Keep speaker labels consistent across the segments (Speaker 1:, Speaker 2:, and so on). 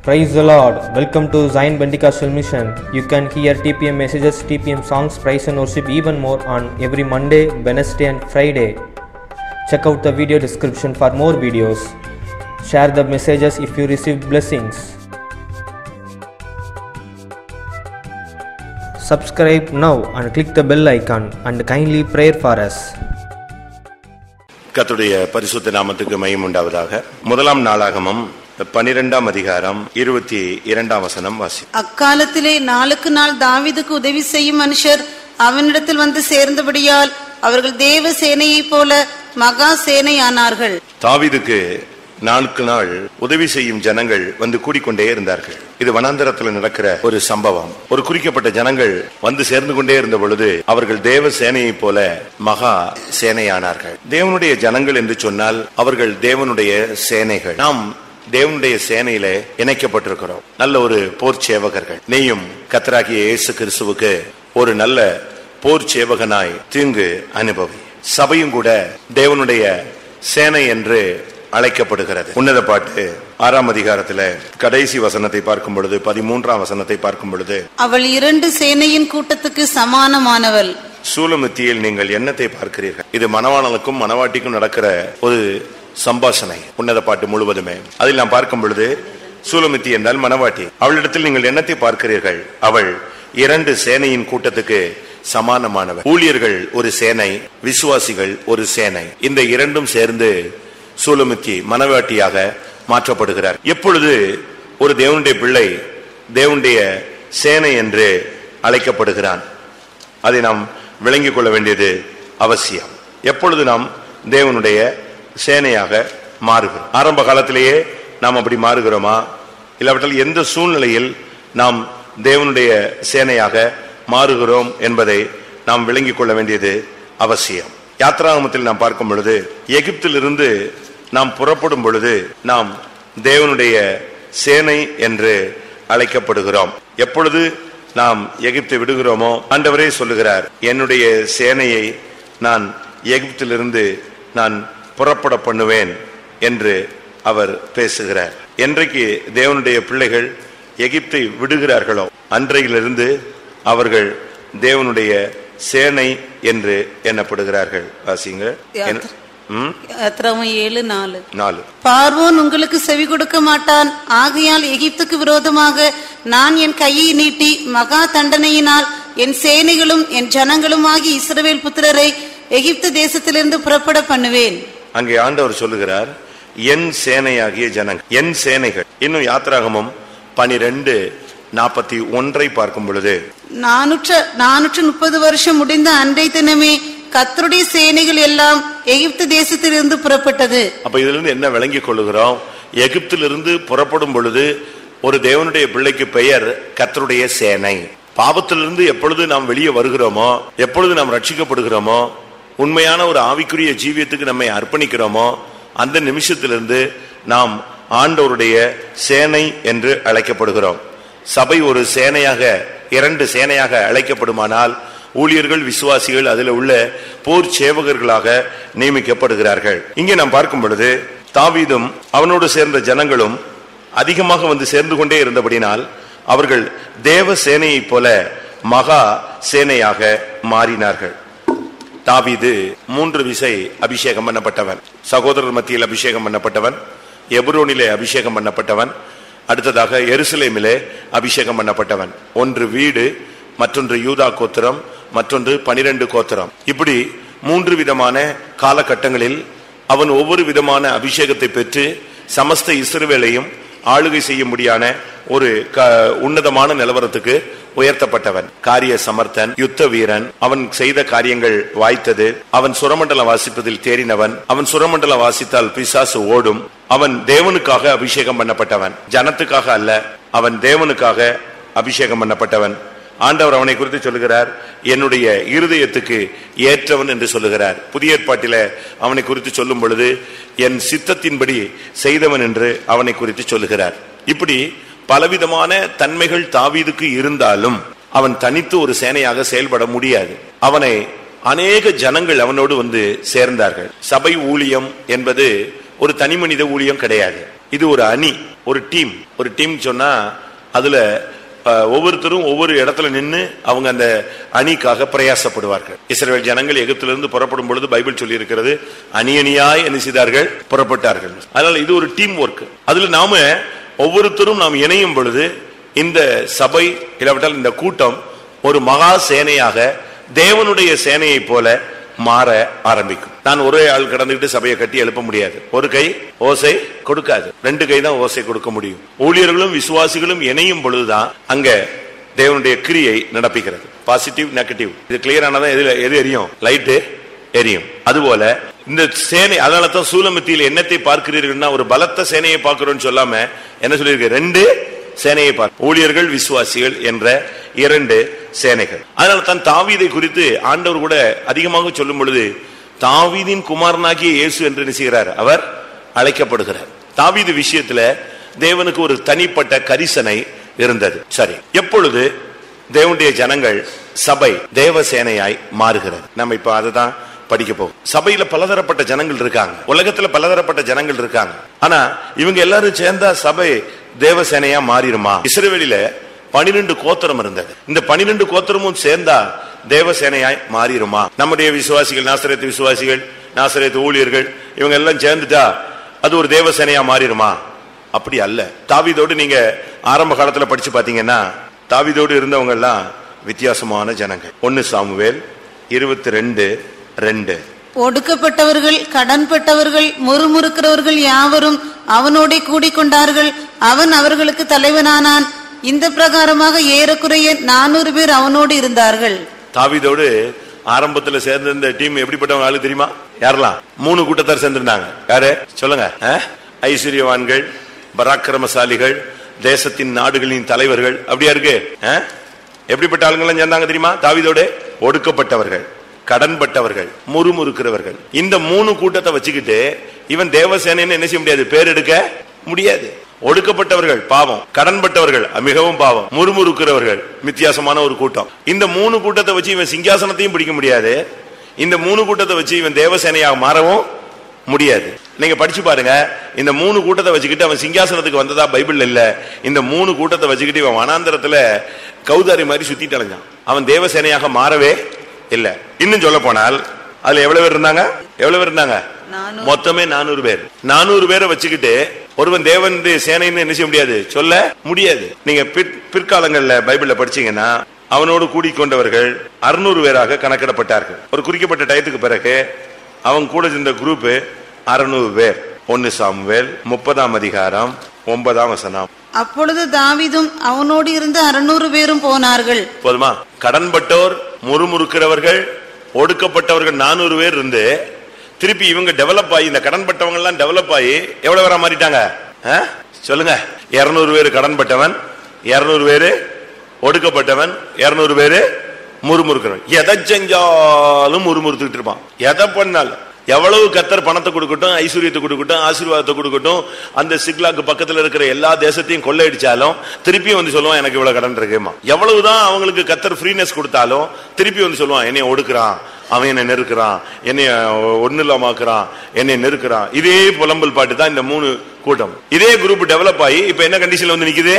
Speaker 1: Praise the Lord. Welcome to Zion Pentecostal Mission. You can hear TPM messages, TPM songs, praise and worship even more on every Monday, Wednesday, and Friday. Check out the video description for more videos. Share the messages if you receive blessings. Subscribe now and click the bell icon and kindly pray for us.
Speaker 2: கர்த்தருடைய பரிசுத்த நாமத்துக்கு மையம் உண்டாவதாக முதலாம் நாளாகமம் பனிரெண்டாம் அதிகாரம் இருபத்தி இரண்டாம் வசனம் வாசி
Speaker 3: அக்காலத்திலே நாளுக்கு நாள் தாவீதுக்கு உதவி செய்யும் மனுஷர் அவனிடத்தில் வந்து சேர்ந்தபடியால் அவர்கள் தேவ சேனையைப் போல மகா சேனையானார்கள்
Speaker 2: தாவீதுக்கு நாளுக்கு நாள் உதவி செய்யும் ஜனங்கள் வந்து கூடிக்கொண்டே இருந்தார்கள் இது வனாந்தரத்தில் நடக்கிற ஒரு சம்பவம் ஒரு குறிக்கப்பட்ட ஜனங்கள் வந்து சேர்ந்து கொண்டே இருந்த பொழுது அவர்கள் தேவ சேனையைப் போல மகா சேனையானார்கள் தேவனுடைய ஜனங்கள் என்று சொன்னால் அவர்கள் தேவனுடைய சேனைகள் நாம் தேவனுடைய சேனையில இணைக்கப்பட்டிருக்கிறோம் நல்ல ஒரு போர் சேவகர்கள் நீயும் கத்தராகிய இயேசு கிறிஸ்துவுக்கு ஒரு நல்ல போர் சேவகனாய் தீங்கு அனுபவி சபையும் கூட தேவனுடைய சேனை என்று அழைக்கப்படுகிறது உன்னத பாட்டு ஆறாம் அதிகாரத்துல கடைசி வசனத்தை பார்க்கும் பொழுது பதிமூன்றாம் வசனத்தை பார்க்கும் பொழுது
Speaker 3: அவள் இரண்டு சேனையின் கூட்டத்துக்கு சமானமானவள்
Speaker 2: சூலமித்தியில் நீங்கள் என்னத்தை பார்க்கிறீர்கள் இது மணவாளனுக்கும் மணவாட்டிக்கும் நடக்கிற ஒரு சம்பாஷணை உன்னத பாட்டு முழுவதுமே அதில் நாம் பார்க்கும் பொழுது சூலமித்தி என்றால் மணவாட்டி அவளிடத்தில் நீங்கள் என்னத்தை பார்க்கிறீர்கள் அவள் இரண்டு சேனையின் கூட்டத்துக்கு சமானமானவர் ஊழியர்கள் ஒரு சேனை விசுவாசிகள் ஒரு சேனை இந்த இரண்டும் சேர்ந்து சூலமித்தி மனவாட்டியாக மாற்றப்படுகிறார் எப்பொழுது ஒரு தேவனுடைய பிள்ளை தேவனுடைய சேனை என்று அழைக்கப்படுகிறான் அதை நாம் விளங்கிக் கொள்ள வேண்டியது அவசியம் எப்பொழுது நாம் தேவனுடைய சேனையாக மாறுகிறோம் ஆரம்ப காலத்திலேயே நாம் அப்படி மாறுகிறோமா இல்லாவிட்டால் எந்த சூழ்நிலையில் நாம் தேவனுடைய சேனையாக மாறுகிறோம் என்பதை நாம் விளங்கிக் கொள்ள வேண்டியது அவசியம் யாத்ராகமத்தில் நாம் பார்க்கும் பொழுது எகிப்திலிருந்து நாம் புறப்படும் பொழுது நாம் தேவனுடைய சேனை என்று அழைக்கப்படுகிறோம் எப்பொழுது நாம் எகிப்தை விடுகிறோமோ ஆண்டவரே சொல்லுகிறார் என்னுடைய சேனையை நான் எகிப்திலிருந்து நான் புறப்பட பண்ணுவேன் என்று அவர் பேசுகிறார் என்றைக்கு தேவனுடைய பிள்ளைகள் எகிப்தை விடுகிறார்களோ அன்றையிலிருந்து அவர்கள் தேவனுடைய சேனை என்று எண்ணப்படுகிறார்கள் வாசிங்க என்- ம்?
Speaker 3: யாத்திராமம் ஏழு நாலு
Speaker 2: நாலு
Speaker 3: பார்வோன் உங்களுக்கு செவி கொடுக்க மாட்டான் ஆகையால் எகிப்துக்கு விரோதமாக நான் என் கையை நீட்டி மகா தண்டனையினால் என் சேனைகளும் என் ஜனங்களுமாகி இஸ்ரவேல் புத்திரரை எகிப்து தேசத்திலிருந்து புறப்பட பண்ணுவேன்
Speaker 2: அங்கே ஆண்டவர் சொல்லுகிறார் என் சேனையாகிய ஜனங்கள் என் சேனைகள் இன்னும் யாத்ராகமம் பனிரெண்டு நாற்பத்தி ஒன்றை பார்க்கும் பொழுது
Speaker 3: நானூற்று நானூற்று முப்பது வருஷம் முடிந்த அன்றை தினமே கத்தருடைய சேனைகள் எல்லாம் எகிப்து தேசத்திலிருந்து புறப்பட்டது
Speaker 2: அப்ப இதுல இருந்து என்ன விளங்கிக் கொள்ளுகிறோம் எகிப்திலிருந்து புறப்படும் பொழுது ஒரு தேவனுடைய பிள்ளைக்கு பெயர் கர்த்தருடைய சேனை பாவத்திலிருந்து எப்பொழுது நாம் வெளியே வருகிறோமோ எப்பொழுது நாம் ரட்சிக்கப்படுகிறோமோ உண்மையான ஒரு ஆவிக்குரிய ஜீவியத்துக்கு நம்மை அர்ப்பணிக்கிறோமோ அந்த நிமிஷத்திலிருந்து நாம் ஆண்டவருடைய சேனை என்று அழைக்கப்படுகிறோம் சபை ஒரு சேனையாக இரண்டு சேனையாக அழைக்கப்படுமானால் ஊழியர்கள் விசுவாசிகள் அதில் உள்ள போர் சேவகர்களாக நியமிக்கப்படுகிறார்கள் இங்கே நாம் பார்க்கும் பொழுது தாவீதும் அவனோடு சேர்ந்த ஜனங்களும் அதிகமாக வந்து சேர்ந்து கொண்டே இருந்தபடினால் அவர்கள் தேவ சேனையைப் போல மகா சேனையாக மாறினார்கள் தாவீது மூன்று விசை அபிஷேகம் பண்ணப்பட்டவன் சகோதரர் மத்தியில் அபிஷேகம் பண்ணப்பட்டவன் எபுரோனிலே அபிஷேகம் பண்ணப்பட்டவன் அடுத்ததாக எருசலேமிலே அபிஷேகம் பண்ணப்பட்டவன் ஒன்று வீடு மற்றொன்று யூதா கோத்திரம் மற்றொன்று பனிரெண்டு கோத்திரம் இப்படி மூன்று விதமான காலகட்டங்களில் அவன் ஒவ்வொரு விதமான அபிஷேகத்தை பெற்று சமஸ்த இஸ்ரவேலையும் ஆளுகை செய்யும்படியான ஒரு க- உன்னதமான நிலவரத்துக்கு உயர்த்தப்பட்டவன் காரிய சமர்த்தன் யுத்த வீரன் அவன் செய்த காரியங்கள் வாய்த்தது அவன் சுரமண்டலம் வாசிப்பதில் தேறினவன் அவன் சுரமண்டலம் வாசித்தால் பிசாசு ஓடும் அவன் தேவனுக்காக அபிஷேகம் பண்ணப்பட்டவன் ஜனத்துக்காக அல்ல அவன் தேவனுக்காக அபிஷேகம் பண்ணப்பட்டவன் ஆண்டவர் அவனை குறித்து சொல்லுகிறார் என்னுடைய இருதயத்துக்கு ஏற்றவன் என்று சொல்லுகிறார் புதிய ஏற்பாட்டில அவனை குறித்து சொல்லும் பொழுது என் சித்தத்தின்படி செய்தவன் என்று அவனை குறித்து சொல்லுகிறார் இப்படி பலவிதமான தன்மைகள் தாவீதுக்கு இருந்தாலும் அவன் தனித்து ஒரு சேனையாக செயல்பட முடியாது அவனை அநேக ஜனங்கள் அவனோடு வந்து சேர்ந்தார்கள் சபை ஊழியம் என்பது ஒரு தனி மனித ஊழியம் கிடையாது இது ஒரு அணி ஒரு டீம் ஒரு டீம் சொன்னா அதுல அஹ், ஒவ்வொருத்தரும் ஒவ்வொரு இடத்துல நின்னு அவங்க அந்த அணிக்காக பிரயாசப்படுவார்கள் இஸ்ரவேல் ஜனங்கள் எகிப்திலிருந்து புறப்படும் பொழுது பைபிள் சொல்லி இருக்கிறது அணி அணியாய் என்ன செய்தார்கள் புறப்பட்டார்கள் அதனால இது ஒரு டீம் ஒர்க் அதுல நாம ஒவ்வொருத்தரும் நாம் இணையும் பொழுது இந்த சபை இல்லாவிட்டால் இந்த கூட்டம் ஒரு மகா சேனையாக தேவனுடைய சேனையை போல மாற ஆரம்பிக்கும் நான் ஒரே ஆள் கடந்துகிட்டு சபையை கட்டி எழுப்ப முடியாது ஒரு கை ஓசை கொடுக்காது ரெண்டு கை தான் ஓசை கொடுக்க முடியும் ஊழியர்களும் விசுவாசிகளும் இணையும் பொழுதுதான் அங்க தேவனுடைய கிரியை நடப்பிக்கிறது பாசிட்டிவ் நெகட்டிவ் இது கிளியர் ஆனதான் எதுல எது எரியும் லைட்டு எரியும் அதுபோல இந்த சேனை அதனால தான் சூலமத்தியில் என்னத்தை பார்க்கிறீர்கள்னா ஒரு பலத்த சேனையை பார்க்கிறோம்னு சொல்லாம என்ன சொல்லியிருக்கு ரெண்டு சேனையை பார் ஊழியர்கள் விசுவாசிகள் என்ற இரண்டு சேனைகள் அதனால தான் தாவீதை குறித்து ஆண்டவர் கூட அதிகமாக சொல்லும் பொழுது தாவீதின் குமாரனாகிய இயேசு என்று நினைச்சுகிறார் அவர் அழைக்கப்படுகிறார் தாவீது விஷயத்துல தேவனுக்கு ஒரு தனிப்பட்ட கரிசனை இருந்தது சரி எப்பொழுது தேவனுடைய ஜனங்கள் சபை தேவ சேனையாய் மாறுகிறது நம்ம இப்ப அதுதான் படிக்க போகும் சபையில பலதரப்பட்ட ஜனங்கள் இருக்காங்க உலகத்துல பலதரப்பட்ட ஜனங்கள் இருக்காங்க ஆனா இவங்க எல்லாரும் சேர்ந்தா சபை தேவசேனையா மாறிடுமா இஸ்ரேவேலில பனிரெண்டு கோத்திரம் இருந்தது இந்த பனிரெண்டு கோத்திரமும் சேர்ந்தா தேவசேனையாய் மாறிடுமா நம்முடைய விசுவாசிகள் நாசரேத்து விசுவாசிகள் நாசரேத்து ஊழியர்கள் இவங்க எல்லாம் சேர்ந்துட்டா அது ஒரு தேவசேனையா மாறிடுமா அப்படி அல்ல தாவீதோடு நீங்க ஆரம்ப காலத்துல படிச்சு பாத்தீங்கன்னா தாவீதோடு இருந்தவங்க எல்லாம் வித்தியாசமான ஜனங்கள் ஒன்னு சாமுவேல் இருபத்தி ரெண்டு ரெண்டு
Speaker 3: ஒடுக்கப்பட்டவர்கள் கடன்பட்டவர்கள் முறுமுறுக்கிறவர்கள் யாவரும் அவனோடே கூடிக்கொண்டார்கள் அவன் அவர்களுக்கு தலைவனானான் இந்த பிரகாரமாக ஏறக்குறைய நானூறு பேர் அவனோடு இருந்தார்கள்
Speaker 2: தாவீதோடு ஆரம்பத்துல சேர்ந்த இந்த டீம் எப்படிப்பட்டவங்க ஆளு தெரியுமா யாரெல்லாம் மூணு கூட்டத்தார் சேர்ந்திருந்தாங்க யாரு சொல்லுங்க ஆ? ஐஸ்வர்யவான்கள் பராக்கிரமசாலிகள் தேசத்தின் நாடுகளின் தலைவர்கள் அப்படியா இருக்கு ஆ? எப்படிப்பட்ட ஆளுங்கெல்லாம் சேர்ந்தாங்க தெரியுமா தாவீதோடு ஒடுக்கப்பட்டவர்கள் கடன்பட்டவர்கள் முறுமுறுக்கிறவர்கள் இந்த மூணு கூட்டத்தை வச்சுக்கிட்டு இவன் தேவசேனைன்னு என்ன செய்ய முடியாது பேர் எடுக்க முடியாது ஒடுக்கப்பட்டவர்கள் பாவம் கடன்பட்டவர்கள் மிகவும் பாவம் முறுமுறுக்கிறவர்கள் வித்தியாசமான ஒரு கூட்டம் இந்த மூணு கூட்டத்தை வச்சு இவன் சிங்காசனத்தையும் பிடிக்க முடியாது இந்த மூணு கூட்டத்தை வச்சு இவன் தேவசேனையாக மாறவும் முடியாது நீங்க படிச்சு பாருங்க இந்த மூணு கூட்டத்தை வச்சுக்கிட்டு அவன் சிங்காசனத்துக்கு வந்ததா பைபிள் இல்ல இந்த மூணு கூட்டத்தை வச்சுக்கிட்டு இவன் வனாந்தரத்துல கௌதாரி மாதிரி சுத்திட்டு அலைஞ்சான் அவன் தேவசேனையாக மாறவே இல்ல இன்னும் சொல்ல போனால் அதுல எவ்வளவு பேர் இருந்தாங்க எவ்வளவு பேர் இருந்தாங்க
Speaker 3: நானூறு.
Speaker 2: மொத்தமே நானூறு பேர் நானூறு பேரை வச்சுக்கிட்டு ஒருவன் தேவன் சேனைன்னு என்ன செய்ய முடியாது சொல்ல முடியாது நீங்க பிற்- பிற்காலங்கள்ல பைபிள்ல படிச்சீங்கன்னா அவனோடு கூடிக்கொண்டவர்கள் அறுநூறு பேராக கணக்கிடப்பட்டார்கள் ஒரு குறிக்கப்பட்ட டயத்துக்கு பிறகு அவன் கூட இருந்த குரூப் அறுநூறு பேர் ஒன்னு சாமுவேல் முப்பதாம் அதிகாரம் ஒன்பதாம் வசனம்
Speaker 3: அப்பொழுது தாவீதும் அவனோடு இருந்த அறுநூறு பேரும் போனார்கள்
Speaker 2: போதுமா கடன்பட்டோர் முறுமுறுக்கிறவர்கள் ஒடுக்கப்பட்டவர்கள் நானூறு பேர் இருந்து திருப்பி இவங்க டெவலப் ஆகி இந்த கடன்பட்டவங்க எல்லாம் டெவலப் ஆகி எவ்வளவு பேரா மாறிட்டாங்க ஆ? சொல்லுங்க இருநூறு பேர் கடன்பட்டவன் இருநூறு பேரு ஒடுக்கப்பட்டவன் இருநூறு பேரு முறுமுறுக்கிறவன் எதை செஞ்சாலும் முறுமுறுத்துக்கிட்டு இருப்பான் எதை பண்ணாலும் எவ்வளவு கத்தர் பணத்தை கொடுக்கட்டும் ஐஸ்வர்யத்தை கொடுக்கட்டும் ஆசீர்வாதத்தை கொடுக்கட்டும் அந்த சிக்லாக்கு பக்கத்துல இருக்கிற எல்லா தேசத்தையும் கொள்ளையடிச்சாலும் திருப்பியும் வந்து சொல்லுவான் எனக்கு இவ்வளவு கடன் இருக்குமா எவ்வளவுதான் அவங்களுக்கு கத்தர் ஃப்ரீனஸ் கொடுத்தாலும் திருப்பி வந்து சொல்லுவான் என்னைய ஒடுக்குறான் அவன் என்னை நெருக்கிறான் என்னைய ஒண்ணு இல்லாமாக்குறான் என்னை நெருக்கிறான் இதே புலம்பல் பாட்டு தான் இந்த மூணு கூட்டம் இதே குரூப் டெவலப் ஆகி இப்ப என்ன கண்டிஷன்ல வந்து நிக்குது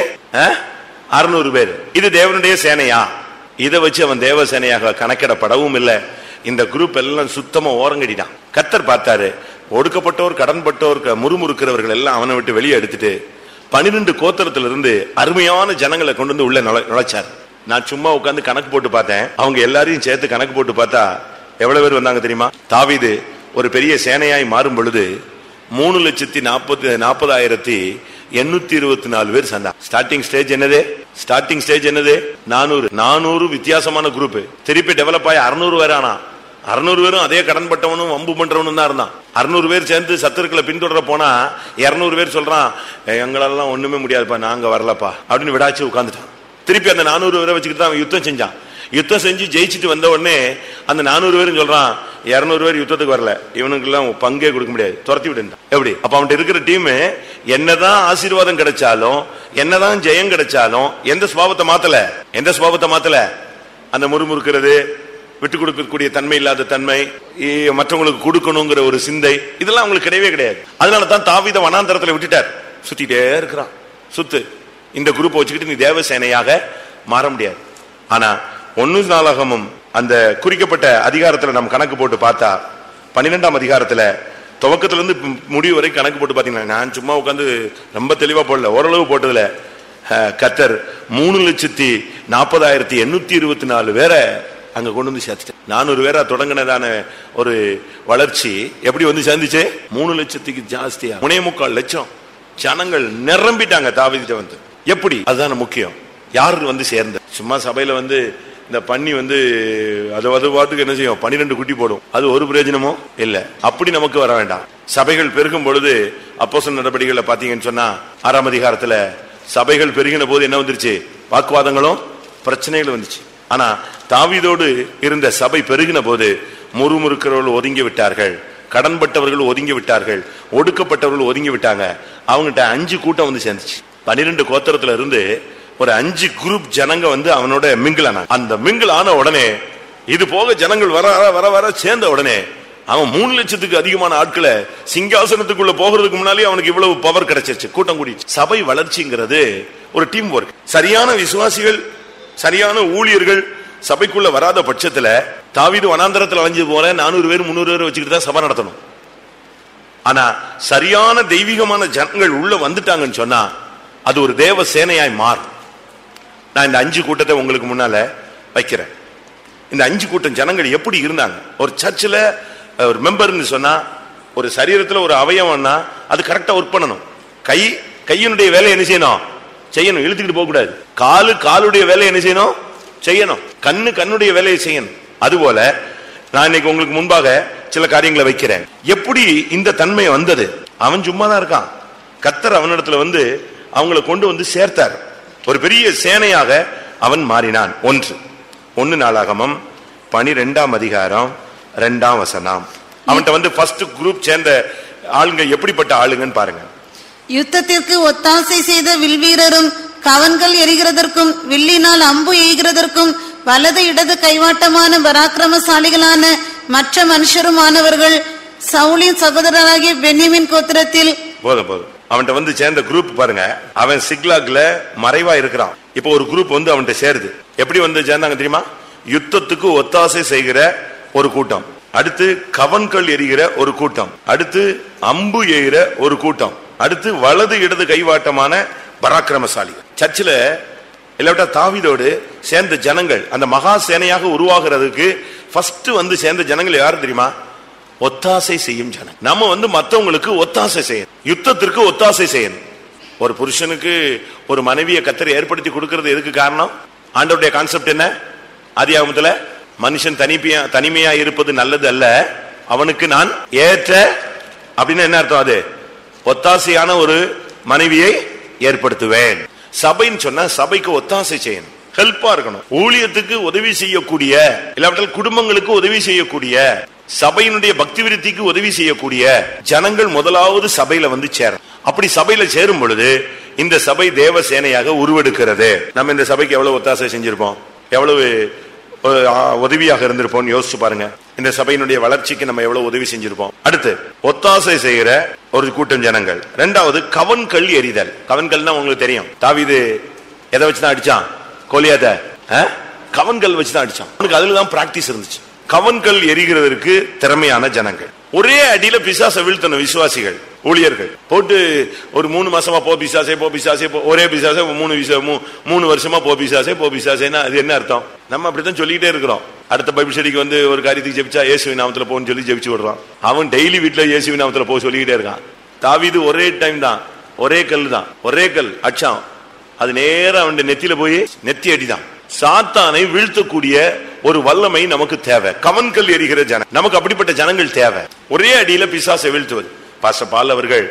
Speaker 2: அறுநூறு பேர் இது தேவனுடைய சேனையா இதை வச்சு அவன் தேவ சேனையாக கணக்கிடப்படவும் இல்லை இந்த குரூப் எல்லாம் சுத்தமா ஓரங்கடிட்டான் கத்தர் பார்த்தாரு ஒடுக்கப்பட்டோர் கடன்பட்டோர் க- முறுமுறுக்கிறவர்கள் எல்லாம் அவனை விட்டு வெளியே எடுத்துட்டு பனிரெண்டு கோத்திரத்துல இருந்து அருமையான ஜனங்களை கொண்டு வந்து உள்ள நுழை- நுழைச்சார் நான் சும்மா உட்கார்ந்து கணக்கு போட்டு பார்த்தேன் அவங்க எல்லாரையும் சேர்த்து கணக்கு போட்டு பார்த்தா எவ்வளவு பேர் வந்தாங்க தெரியுமா தாவீது ஒரு பெரிய சேனையாய் மாறும் பொழுது மூணு லட்சத்தி நாற்பத்தி நாற்பதாயிரத்தி எண்ணூத்தி இருபத்தி நாலு பேர் சந்தா ஸ்டார்டிங் ஸ்டேஜ் என்னது ஸ்டார்டிங் ஸ்டேஜ் என்னது நானூறு நானூறு வித்தியாசமான குரூப் திருப்பி டெவலப் ஆகி அறுநூறு பேர் ஆனா அறுநூறு பேரும் அதே கடன்பட்டவனும் வம்பு பண்றவனும் தான் இருந்தான் அறுநூறு பேர் சேர்ந்து சத்துருக்களை பின்தொடர போனா இருநூறு பேர் சொல்றான் "ஏய், எங்களெல்லாம் ஒண்ணுமே முடியாதுப்பா நாங்க வரலப்பா அப்படின்னு விடாச்சு உட்காந்துட்டான் திருப்பி அந்த நானூறு பேரை வச்சுக்கிட்டு தான் அவன் யுத்தம் செஞ்சான் யுத்தம் செஞ்சு ஜெயிச்சுட்டு வந்த உடனே அந்த நானூறு பேரும் சொல்றான் இருநூறு பேர் யுத்தத்துக்கு வரல இவனுக்கு எல்லாம் பங்கே கொடுக்க முடியாது துரத்தி விடுன்றான் எப்படி அப்ப அவன்கிட்ட இருக்கிற டீம் என்னதான் ஆசீர்வாதம் கிடைச்சாலும் என்னதான் ஜெயம் கிடைச்சாலும் எந்த சுபாவத்தை மாத்தல எந்த சுபாவத்தை மாத்தல அந்த முறுமுறுக்கிறது விட்டு கொடுக்கக்கூடிய தன்மை இல்லாத தன்மை இ- மற்றவங்களுக்கு கொடுக்கணுங்கிற ஒரு சிந்தை இதெல்லாம் அவங்களுக்கு கிடையவே கிடையாது அதனால தான் தாவீத வனாந்தரத்துல விட்டுட்டார் சுத்திட்டே இருக்கிறான் சுத்து இந்த குரூப் வச்சுக்கிட்டு நீ தேவ சேனையாக மாற முடியாது ஆனா ஒன்னு நாளாகமும் அந்த குறிக்கப்பட்ட அதிகாரத்துல நம்ம கணக்கு போட்டு பார்த்தா பன்னிரெண்டாம் அதிகாரத்துல துவக்கத்துல இருந்து மு- முடிவு வரை கணக்கு போட்டு பாத்தீங்கன்னா நான் சும்மா உட்காந்து ரொம்ப தெளிவா போடல ஓரளவு போட்டதுல அஹ், கத்தர் மூணு லட்சத்தி நாற்பதாயிரத்தி எண்ணூத்தி இருபத்தி நாலு பேரை அங்க கொண்டு வந்து சேர்த்துட்டேன் நானூறு பேரா தொடங்கினதான ஒரு வளர்ச்சி எப்படி வந்து சேர்ந்துச்சு மூணு லட்சத்துக்கு ஜாஸ்தியா முனைய முக்கால் லட்சம் ஜனங்கள் நிரம்பிட்டாங்க தாவீதுட்ட வந்து எப்படி அதுதான முக்கியம் யாரு வந்து சேர்ந்த சும்மா சபையில வந்து இந்த பன்னி வந்து அது அது பாட்டுக்கு என்ன செய்யும் பன்னிரெண்டு குட்டி போடும் அது ஒரு பிரயோஜனமோ இல்ல அப்படி நமக்கு வர வேண்டாம் சபைகள் பெருகும் பொழுது அப்போஸ்தலர் நடவடிக்கைகளை பாத்தீங்கன்னு சொன்னா ஆறாம் அதிகாரத்துல சபைகள் பெருகின போது என்ன வந்துருச்சு வாக்குவாதங்களும் பிரச்சனைகள் வந்துச்சு ஆனா தாவீதோடு இருந்த சபை பெருகின போது முறுமுறுக்கிறவர்கள் ஒதுங்கி விட்டார்கள் கடன்பட்டவர்கள் ஒதுங்கி விட்டார்கள் ஒடுக்கப்பட்டவர்கள் ஒதுங்கி விட்டாங்க அவங்ககிட்ட அஞ்சு கூட்டம் வந்து சேர்ந்துச்சு பன்னிரெண்டு கோத்திரத்துல இருந்து ஒரு அஞ்சு குரூப் ஜனங்க வந்து அவனோட மிங்கிள் ஆனாங்க அந்த மிங்கிள் ஆன உடனே இது போக ஜனங்கள் வர வர வர வர சேர்ந்த உடனே அவன் மூணு லட்சத்துக்கு அதிகமான ஆட்களை சிங்காசனத்துக்குள்ள போகிறதுக்கு முன்னாலே அவனுக்கு இவ்வளவு பவர் கிடைச்சிருச்சு கூட்டம் கூடிச்சு சபை வளர்ச்சிங்கிறது ஒரு டீம் ஒர்க் சரியான விசுவாசிகள் சரியான ஊழியர்கள் சபைக்குள்ள வராத பட்சத்துல தாவீது வனாந்தரத்துல அலைஞ்சு போற நானூறு பேர் முந்நூறு பேர் வச்சுக்கிட்டு தான் சபை நடத்தணும் ஆனா சரியான தெய்வீகமான ஜனங்கள் உள்ள வந்துட்டாங்கன்னு சொன்னா அது ஒரு தேவ சேனையாய் மாறும் நான் இந்த அஞ்சு கூட்டத்தை உங்களுக்கு முன்னால வைக்கிறேன் இந்த அஞ்சு கூட்டம் ஜனங்கள் எப்படி இருந்தாங்க ஒரு சர்ச்சில் ஒரு மெம்பர்னு சொன்னா ஒரு சரீரத்துல ஒரு அவயவம்னா அது கரெக்டா ஒர்க் பண்ணணும் கை கையினுடைய வேலை என்ன செய்யணும் செய்யணும் இழுத்துக்கிட்டு போக கூடாது காலு காலுடைய வேலை என்ன செய்யணும் செய்யணும் கண்ணு கண்ணுடைய வேலையை செய்யணும் அதுபோல நான் இன்னைக்கு உங்களுக்கு முன்பாக சில காரியங்களை வைக்கிறேன் எப்படி இந்த தன்மை வந்தது அவன் சும்மா தான் இருக்கான் கத்தர் அவனிடத்துல வந்து அவங்கள கொண்டு வந்து சேர்த்தார் ஒரு பெரிய சேனையாக அவன் மாறினான் ஒன்று ஒன்னு நாளாகமம் பனிரெண்டாம் அதிகாரம் ரெண்டாம் வசனம் அவன்கிட்ட வந்து ஃபர்ஸ்ட் குரூப் சேர்ந்த ஆளுங்க எப்படிப்பட்ட ஆளுங்கன்னு பாருங்க
Speaker 3: யுத்தத்திற்கு ஒத்தாசை செய்த வில்வீரரும் கவன்கள் எரிகிறதற்கும் வில்லினால் அம்பு எய்கிறதற்கும் வலது இடது கைவாட்டமான பராக்கிரமசாலிகளான மற்ற மனுஷருமானவர்கள் சவுலின் சகோதரராகிய பென்யமின் கோத்திரத்தில்
Speaker 2: போதும் போதும் அவன்கிட்ட வந்து சேர்ந்த குரூப் பாருங்க அவன் சிக்லாக்ல மறைவா இருக்கிறான் இப்போ ஒரு குரூப் வந்து அவன்கிட்ட சேருது எப்படி வந்து சேர்ந்தாங்க தெரியுமா யுத்தத்துக்கு ஒத்தாசை செய்கிற ஒரு கூட்டம் அடுத்து கவன்கள் எரிகிற ஒரு கூட்டம் அடுத்து அம்பு எய்கிற ஒரு கூட்டம் அடுத்து வலது இடது கைவாட்டமான பராக்கிரமசாலி சர்ச்சில் இல்லாவிட்டா தாவீதோடு சேர்ந்த ஜனங்கள் அந்த மகா சேனையாக உருவாகிறதுக்கு ஃபர்ஸ்ட் வந்து சேர்ந்த ஜனங்கள் யாரு தெரியுமா ஒத்தாசை செய்யும் ஜனம் நம்ம வந்து மத்தவங்களுக்கு ஒத்தாசை செய்யணும் யுத்தத்திற்கு ஒத்தாசை செய்யணும் ஒரு புருஷனுக்கு ஒரு மனைவியை கத்தர் ஏற்படுத்தி கொடுக்கிறது எதுக்கு காரணம் ஆண்டவருடைய கான்செப்ட் என்ன ஆதியாகமத்துல மனுஷன் தனிமையா தனிமையா இருப்பது நல்லது அல்ல அவனுக்கு நான் ஏற்ற அப்படின்னு என்ன அர்த்தம் அது ஒத்தாசையான ஒரு மனைவியை ஏற்படுத்துவேன் சபைன்னு சொன்னா சபைக்கு ஒத்தாசை செய்யணும் ஹெல்ப்பா இருக்கணும் ஊழியத்துக்கு உதவி செய்யக்கூடிய இல்லாவிட்டால் குடும்பங்களுக்கு உதவி செய்யக்கூடிய சபையினுடைய பக்தி விருத்திக்கு உதவி செய்யக்கூடிய ஜனங்கள் முதலாவது சபையில வந்து சேரும் அப்படி சபையில சேரும் பொழுது இந்த சபை தேவ சேனையாக உருவெடுக்கிறது நம்ம இந்த சபைக்கு எவ்வளவு ஒத்தாசை செஞ்சிருப்போம் எவ்வளவு அஹ், ஆ, உதவியாக இருந்திருப்போம் யோசிச்சு பாருங்க இந்த சபையினுடைய வளர்ச்சிக்கு நம்ம எவ்வளவு உதவி செஞ்சிருப்போம் அடுத்து ஒத்தாசை செய்கிற ஒரு கூட்டம் ஜனங்கள் ரெண்டாவது கவன்கள் எரிதல் கவன்கள்னா உங்களுக்கு தெரியும் தாவீது எதை வச்சுதான் அடிச்சான் கோலியாத கவன்கள் வச்சுதான் அடிச்சான் அவனுக்கு அதுல தான் பிராக்டிஸ் இருந்துச்சு கவன்கள் எரிகிறதற்கு திறமையான ஜனங்கள் ஒரே அடியில பிசாச வீழ்த்தணும் விசுவாசிகள் ஊழியர்கள் போட்டு ஒரு மூணு மாசமா போ பிசாசே போ பிசாசே போ ஒரே பிசாசே மூணு விசா மூ- மூணு வருஷமா போ பிசாசே போ பிசாசேன்னா அது என்ன அர்த்தம் நம்ம அப்படித்தான் சொல்லிக்கிட்டே இருக்கிறோம் அடுத்த பைபிள் ஸ்டடிக்கு வந்து ஒரு காரியத்துக்கு ஜெபிச்சா இயேசுவின் நாமத்துல போன்னு சொல்லி ஜெபிச்சு விடுறான் அவன் டெய்லி வீட்டுல இயேசுவின் நாமத்துல போக சொல்லிக்கிட்டே இருக்கான் தாவீது ஒரே டைம் தான் ஒரே கல் தான் ஒரே கல் அச்சான் அது நேரா அவன் நெத்தியில போய் நெத்தி அடிதான் சாத்தானை வீழ்த்தக்கூடிய ஒரு வல்லமை நமக்கு தேவை கவன்கள் எரிகிற ஜனம் நமக்கு அப்படிப்பட்ட ஜனங்கள் தேவை ஒரே அடியில பிசாசை வீழ்த்துவது பாச பால் அவர்கள்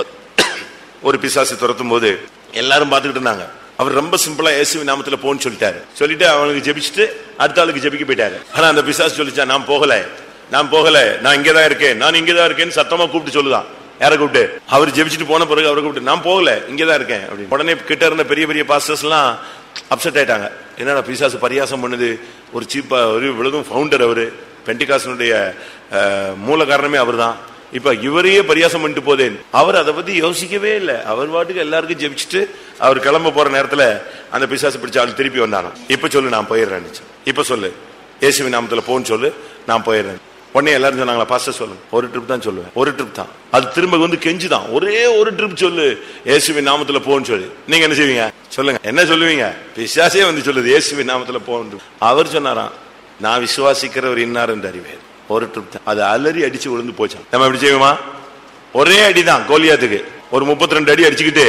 Speaker 2: ஒரு பிசாசை துரத்தும் போது எல்லாரும் பார்த்துக்கிட்டு இருந்தாங்க அவர் ரொம்ப சிம்பிளா இயேசுவின் நாமத்துல போன்னு சொல்லிட்டாரு சொல்லிட்டு அவனுக்கு ஜெபிச்சுட்டு அடுத்த ஆளுக்கு ஜெபிக்க போயிட்டாரு ஆனா அந்த பிசாசு சொல்லிச்சா நான் போகல நான் போகல நான் இங்கதான் இருக்கேன் நான் இங்கதான் இருக்கேன்னு சத்தமா கூப்பிட்டு சொல்லுதான் யாரை கூப்பிட்டு அவர் ஜெபிச்சுட்டு போன பிறகு அவரை கூப்பிட்டு நான் போகல இங்கதான் இருக்கேன் அப்படின்னு உடனே கிட்ட இருந்த பெரிய பெரிய பாஸ்டர்ஸ் எல்லாம் அப்செட் ஆயிட்டாங்க என்னடா பிசாசு பரியாசம் பண்ணுது ஒரு சீப்பா ஒரு விழுதும் ஃபவுண்டர் அவரு பெண்டிகாசனுடைய மூல காரணமே அவர்தான் இப்ப இவரையே பரியாசம் பண்ணிட்டு போதேன் அவர் அதை பத்தி யோசிக்கவே இல்லை அவர் பாட்டுக்கு எல்லாருக்கும் ஜெபிச்சுட்டு அவர் கிளம்ப போற நேரத்துல அந்த பிசாசு பிடிச்ச ஆள் திருப்பி வந்தானோ இப்ப சொல்லு நான் போயிடுறேன் இப்ப சொல்லு இயேசுவின் நாமத்துல போன்னு சொல்லு நான் போயிடுறேன் உடனே எல்லாரும் சொன்னாங்களா பாஸ்டர் சொல்லுங்க ஒரு ட்ரிப் தான் சொல்லுவேன் ஒரு ட்ரிப் தான் அது திரும்ப வந்து கெஞ்சுதான் ஒரே ஒரு ட்ரிப் சொல்லு இயேசுவின் நாமத்துல போன்னு சொல்லு நீங்க என்ன செய்வீங்க சொல்லுங்க என்ன சொல்லுவீங்க பிசாசே வந்து சொல்லுது இயேசுவின் நாமத்துல போன்னு அவர் சொன்னாராம் நான் விசுவாசிக்கிறவர் இன்னார் என்று அறிவேன் ஒரு ட்ரிப் தான் அது அலறி அடிச்சு விழுந்து போச்சான் நம்ம எப்படி செய்வோமா ஒரே அடிதான் கோலியாத்துக்கு ஒரு முப்பத்தி ரெண்டு அடி அடிச்சுக்கிட்டு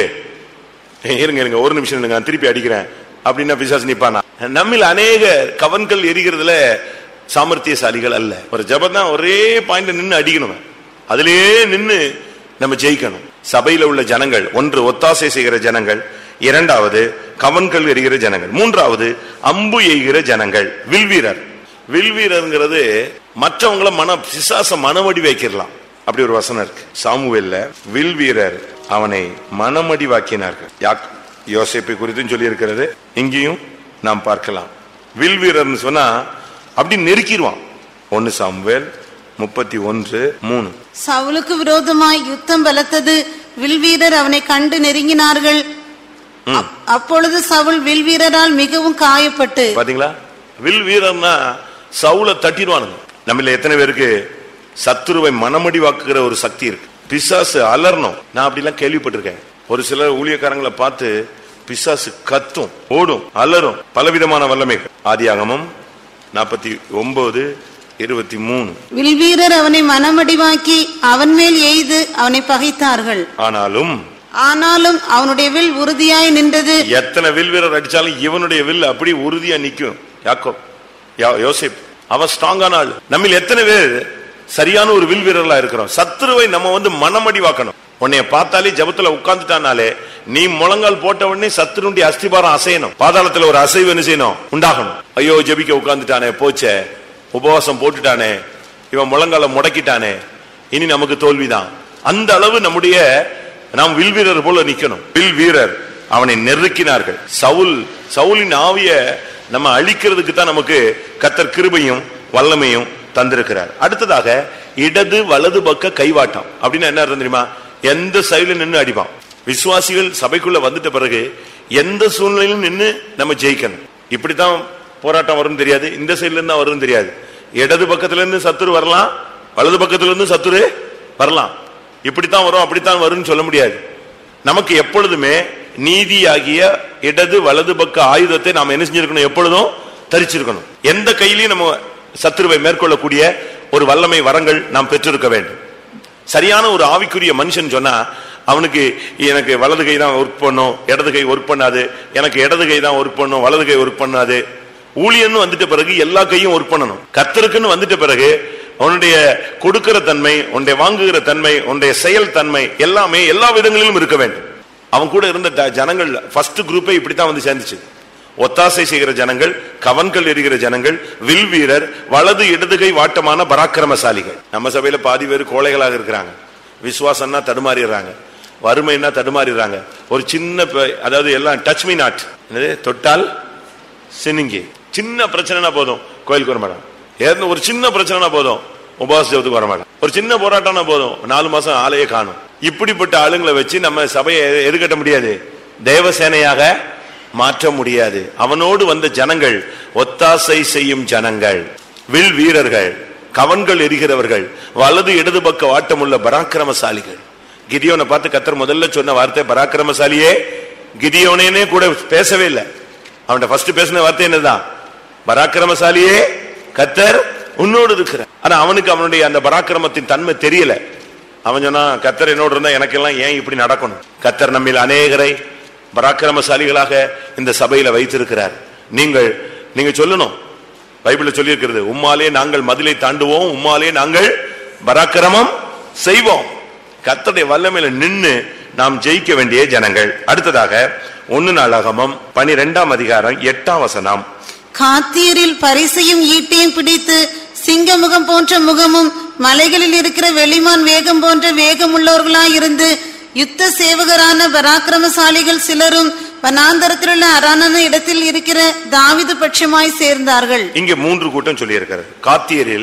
Speaker 2: ஏய், இருங்க இருங்க ஒரு நிமிஷம் இருங்க நான் திருப்பி அடிக்கிறேன் அப்படின்னா பிசாசு நிப்பானா நம்மில் அநேக கவன்கள் எரிகிறதுல சாமர்த்தியசாலிகள் அல்ல ஒரு ஜபம் தான் ஒரே பாயிண்ட் நின்னு அடிக்கணும் அதிலேயே நின்னு நம்ம ஜெயிக்கணும் சபையில உள்ள ஜனங்கள் ஒன்று ஒத்தாசை செய்கிற ஜனங்கள் இரண்டாவது கவன்கள் எரிகிற ஜனங்கள் மூன்றாவது அம்பு எய்கிற ஜனங்கள் வில்வீரர் வில்வீரர்ங்கிறது மற்றவங்கள மன பிசாச மனமடி வைக்கிடலாம் அப்படி ஒரு வசனம் இருக்கு சாமுவேல்ல வில்வீரர் அவனை மனமடிவாக்கினார்கள் யாக் யோசேப்பை குறித்தும் சொல்லி இருக்கிறது இங்கேயும் நாம் பார்க்கலாம் வில்வீரர்னு சொன்னா அப்படி நெருக்கிடுவான் ஒன்னு சாமுவேல் முப்பத்தி ஒன்று மூணு
Speaker 3: சவுலுக்கு விரோதமாய் யுத்தம் பலத்தது வில்வீரர் அவனை கண்டு நெருங்கினார்கள் அப்- அப்பொழுது சவுல் வில்வீரரால் மிகவும் காயப்பட்டு
Speaker 2: பாத்தீங்களா வில் வீரர்னா சவுல தட்டிடுவானுங்க நம்மள எத்தனை பேருக்கு சத்துருவை மனமடி வாக்குகிற ஒரு சக்தி இருக்கு பிசாசு அலறணும் நான் அப்படிலாம் கேள்விப்பட்டிருக்கேன் ஒரு சிலர் ஊழியக்காரங்களை பார்த்து பிசாசு கத்தும் ஓடும் அலறும் பலவிதமான வல்லமைகள் ஆதியாகமம் நாற்பத்தி ஒன்பது இருபத்தி மூணு
Speaker 3: வில்வீரர் அவனை மனமடிவாக்கி அவன் மேல் எய்து அவனை பகைத்தார்கள்
Speaker 2: ஆனாலும்
Speaker 3: ஆனாலும் அவனுடைய வில் உறுதியாய் நின்றது
Speaker 2: எத்தனை வில் வீரர் அடிச்சாலும் இவனுடைய வில் அப்படி உறுதியா நிக்கும் யாக்கோ யா- யோசேப் அவன் ஸ்ட்ராங்கான ஆள் நம்மில் எத்தனை பேர் சரியான ஒரு வில் வீரர்களா இருக்கிறோம் சத்துருவை நம்ம வந்து மனமடிவாக்கணும் உன்னைய பார்த்தாலே ஜபத்துல உட்கார்ந்துட்டானாலே நீ முழங்கால் போட்ட உடனே சத்துருடைய அஸ்திபாரம் அசையணும் பாதாளத்துல ஒரு அசைவு என்ன செய்யணும் உண்டாகணும் ஐயோ ஜெபிக்க உட்கார்ந்துட்டானே போச்சே உபவாசம் போட்டுட்டானே இவன் முழங்கால முடக்கிட்டானே இனி நமக்கு தோல்விதான் அந்த அளவு நம்முடைய நாம் வில் வீரர் போல நிக்கணும் வில் வீரர் அவனை நெருக்கினார்கள் சவுல் சவுலின் ஆவிய நம்ம அழிக்கிறதுக்கு தான் நமக்கு கத்தர் கிருபையும் வல்லமையும் தந்திருக்கிறார் அடுத்ததாக இடது வலது பக்க கைவாட்டம் அப்படின்னா என்ன அர்த்தம் தெரியுமா எந்த சைடுல நின்னு அடிப்பான் விசுவாசிகள் சபைக்குள்ள வந்துட்ட பிறகு எந்த சூழ்நிலையிலும் நின்னு நம்ம ஜெயிக்கணும் இப்படித்தான் போராட்டம் வரும்னு தெரியாது இந்த சைடுல இருந்து தான் வரும்னு தெரியாது இடது பக்கத்துல இருந்து சத்துரு வரலாம் வலது பக்கத்துல இருந்து சத்துரு வரலாம் இப்படித்தான் வரும் அப்படித்தான் வரும்னு சொல்ல முடியாது நமக்கு எப்பொழுதுமே நீதியாகிய இடது வலது பக்க ஆயுதத்தை நாம் என்ன செஞ்சிருக்கணும் எப்பொழுதும் தரிச்சிருக்கணும் எந்த கையிலையும் நம்ம சத்துருவை மேற்கொள்ளக்கூடிய ஒரு வல்லமை வரங்கள் நாம் பெற்றிருக்க வேண்டும் சரியான ஒரு ஆவிக்குரிய மனுஷன் சொன்னா அவனுக்கு எனக்கு வலது கை தான் ஒர்க் பண்ணும் இடது கை ஒர்க் பண்ணாது எனக்கு இடது கை தான் ஒர்க் பண்ணும் வலது கை ஒர்க் பண்ணாது ஊழியன்னு வந்துட்ட பிறகு எல்லா கையும் ஒர்க் பண்ணணும் கத்தருக்குன்னு வந்துட்ட பிறகு உன்னுடைய கொடுக்கிற தன்மை உன்னுடைய வாங்குகிற தன்மை உன்னுடைய செயல் தன்மை எல்லாமே எல்லா விதங்களிலும் இருக்க வேண்டும் அவன் கூட இருந்த ட- ஜனங்கள் ஃபர்ஸ்ட் குரூப்பே இப்படித்தான் வந்து சேர்ந்துச்சு ஒத்தாசை செய்கிற ஜனங்கள் கவன்கள் எரிகிற ஜனங்கள் வில் வீரர் வலது இடதுகை வாட்டமான பராக்கிரமசாலிகள் நம்ம சபையில பாதி பேர் கோழைகளாக இருக்கிறாங்க விசுவாசம்னா தடுமாறிடுறாங்க வறுமைன்னா தடுமாறிடுறாங்க ஒரு சின்ன ப- அதாவது எல்லாம் டச் மீ நாட் என்னது தொட்டால் சினிங்கி சின்ன பிரச்சனைனா போதும் கோயிலுக்கு வர மாட்டான் ஏதாவது ஒரு சின்ன பிரச்சனைனா போதும் உபவாச ஜெபத்துக்கு வர மாட்டான் ஒரு சின்ன போராட்டம்னா போதும் நாலு மாசம் ஆளையே காணும் இப்படிப்பட்ட ஆளுங்களை வச்சு நம்ம சபையை எ- எது கட்ட முடியாது தேவசேனையாக மாற்ற முடியாது அவனோடு வந்த ஜனங்கள் ஒத்தாசை செய்யும் ஜனங்கள் வில் வீரர்கள் கவன்கள் எரிகிறவர்கள் வலது இடது பக்க வாட்டமுள்ள பராக்கிரமசாலிகள் கிதியோனை பார்த்து கத்தர் முதல்ல சொன்ன வார்த்தை பராக்கிரமசாலியே கிதியோனேனே கூட பேசவே இல்லை அவன்கிட்ட ஃபர்ஸ்ட் பேசின வார்த்தை என்னதான் பராக்கிரமசாலியே கத்தர் உன்னோடு இருக்கிற ஆனா அவனுக்கு அவனுடைய அந்த பராக்கிரமத்தின் தன்மை தெரியல அவன் சொன்னா கத்தர் என்னோடு இருந்தா எனக்கெல்லாம் ஏன் இப்படி நடக்கணும் கத்தர் நம்மில் அநேகரை பராக்கிரமசாலிகளாக இந்த சபையில வைத்திருக்கிறார் நீங்கள் நீங்க சொல்லணும் பைபிள்ல சொல்லி இருக்கிறது உம்மாலே நாங்கள் மதிலை தாண்டுவோம் உம்மாலே நாங்கள் பராக்கிரமம் செய்வோம் கர்த்தருடைய வல்லமையில நின்னு நாம் ஜெயிக்க வேண்டிய ஜனங்கள் அடுத்ததாக ஒன்னு நாளாகமம் பனிரெண்டாம் அதிகாரம் எட்டாம் வசனம்
Speaker 3: காத்தீரில் பரிசையும் ஈட்டையும் பிடித்து சிங்க முகம் போன்ற முகமும் மலைகளில் இருக்கிற வெளிமான் வேகம் போன்ற வேகம் உள்ளவர்களாயிருந்து யுத்த சேவகரான பராக்கிரமசாலிகள் சிலரும் வனாந்தரத்திலுள்ள அரணான இடத்தில் இருக்கிற தாவிது பட்சமாய் சேர்ந்தார்கள்
Speaker 2: இங்க மூன்று கூட்டம் சொல்லி இருக்கிறது காத்தியரில்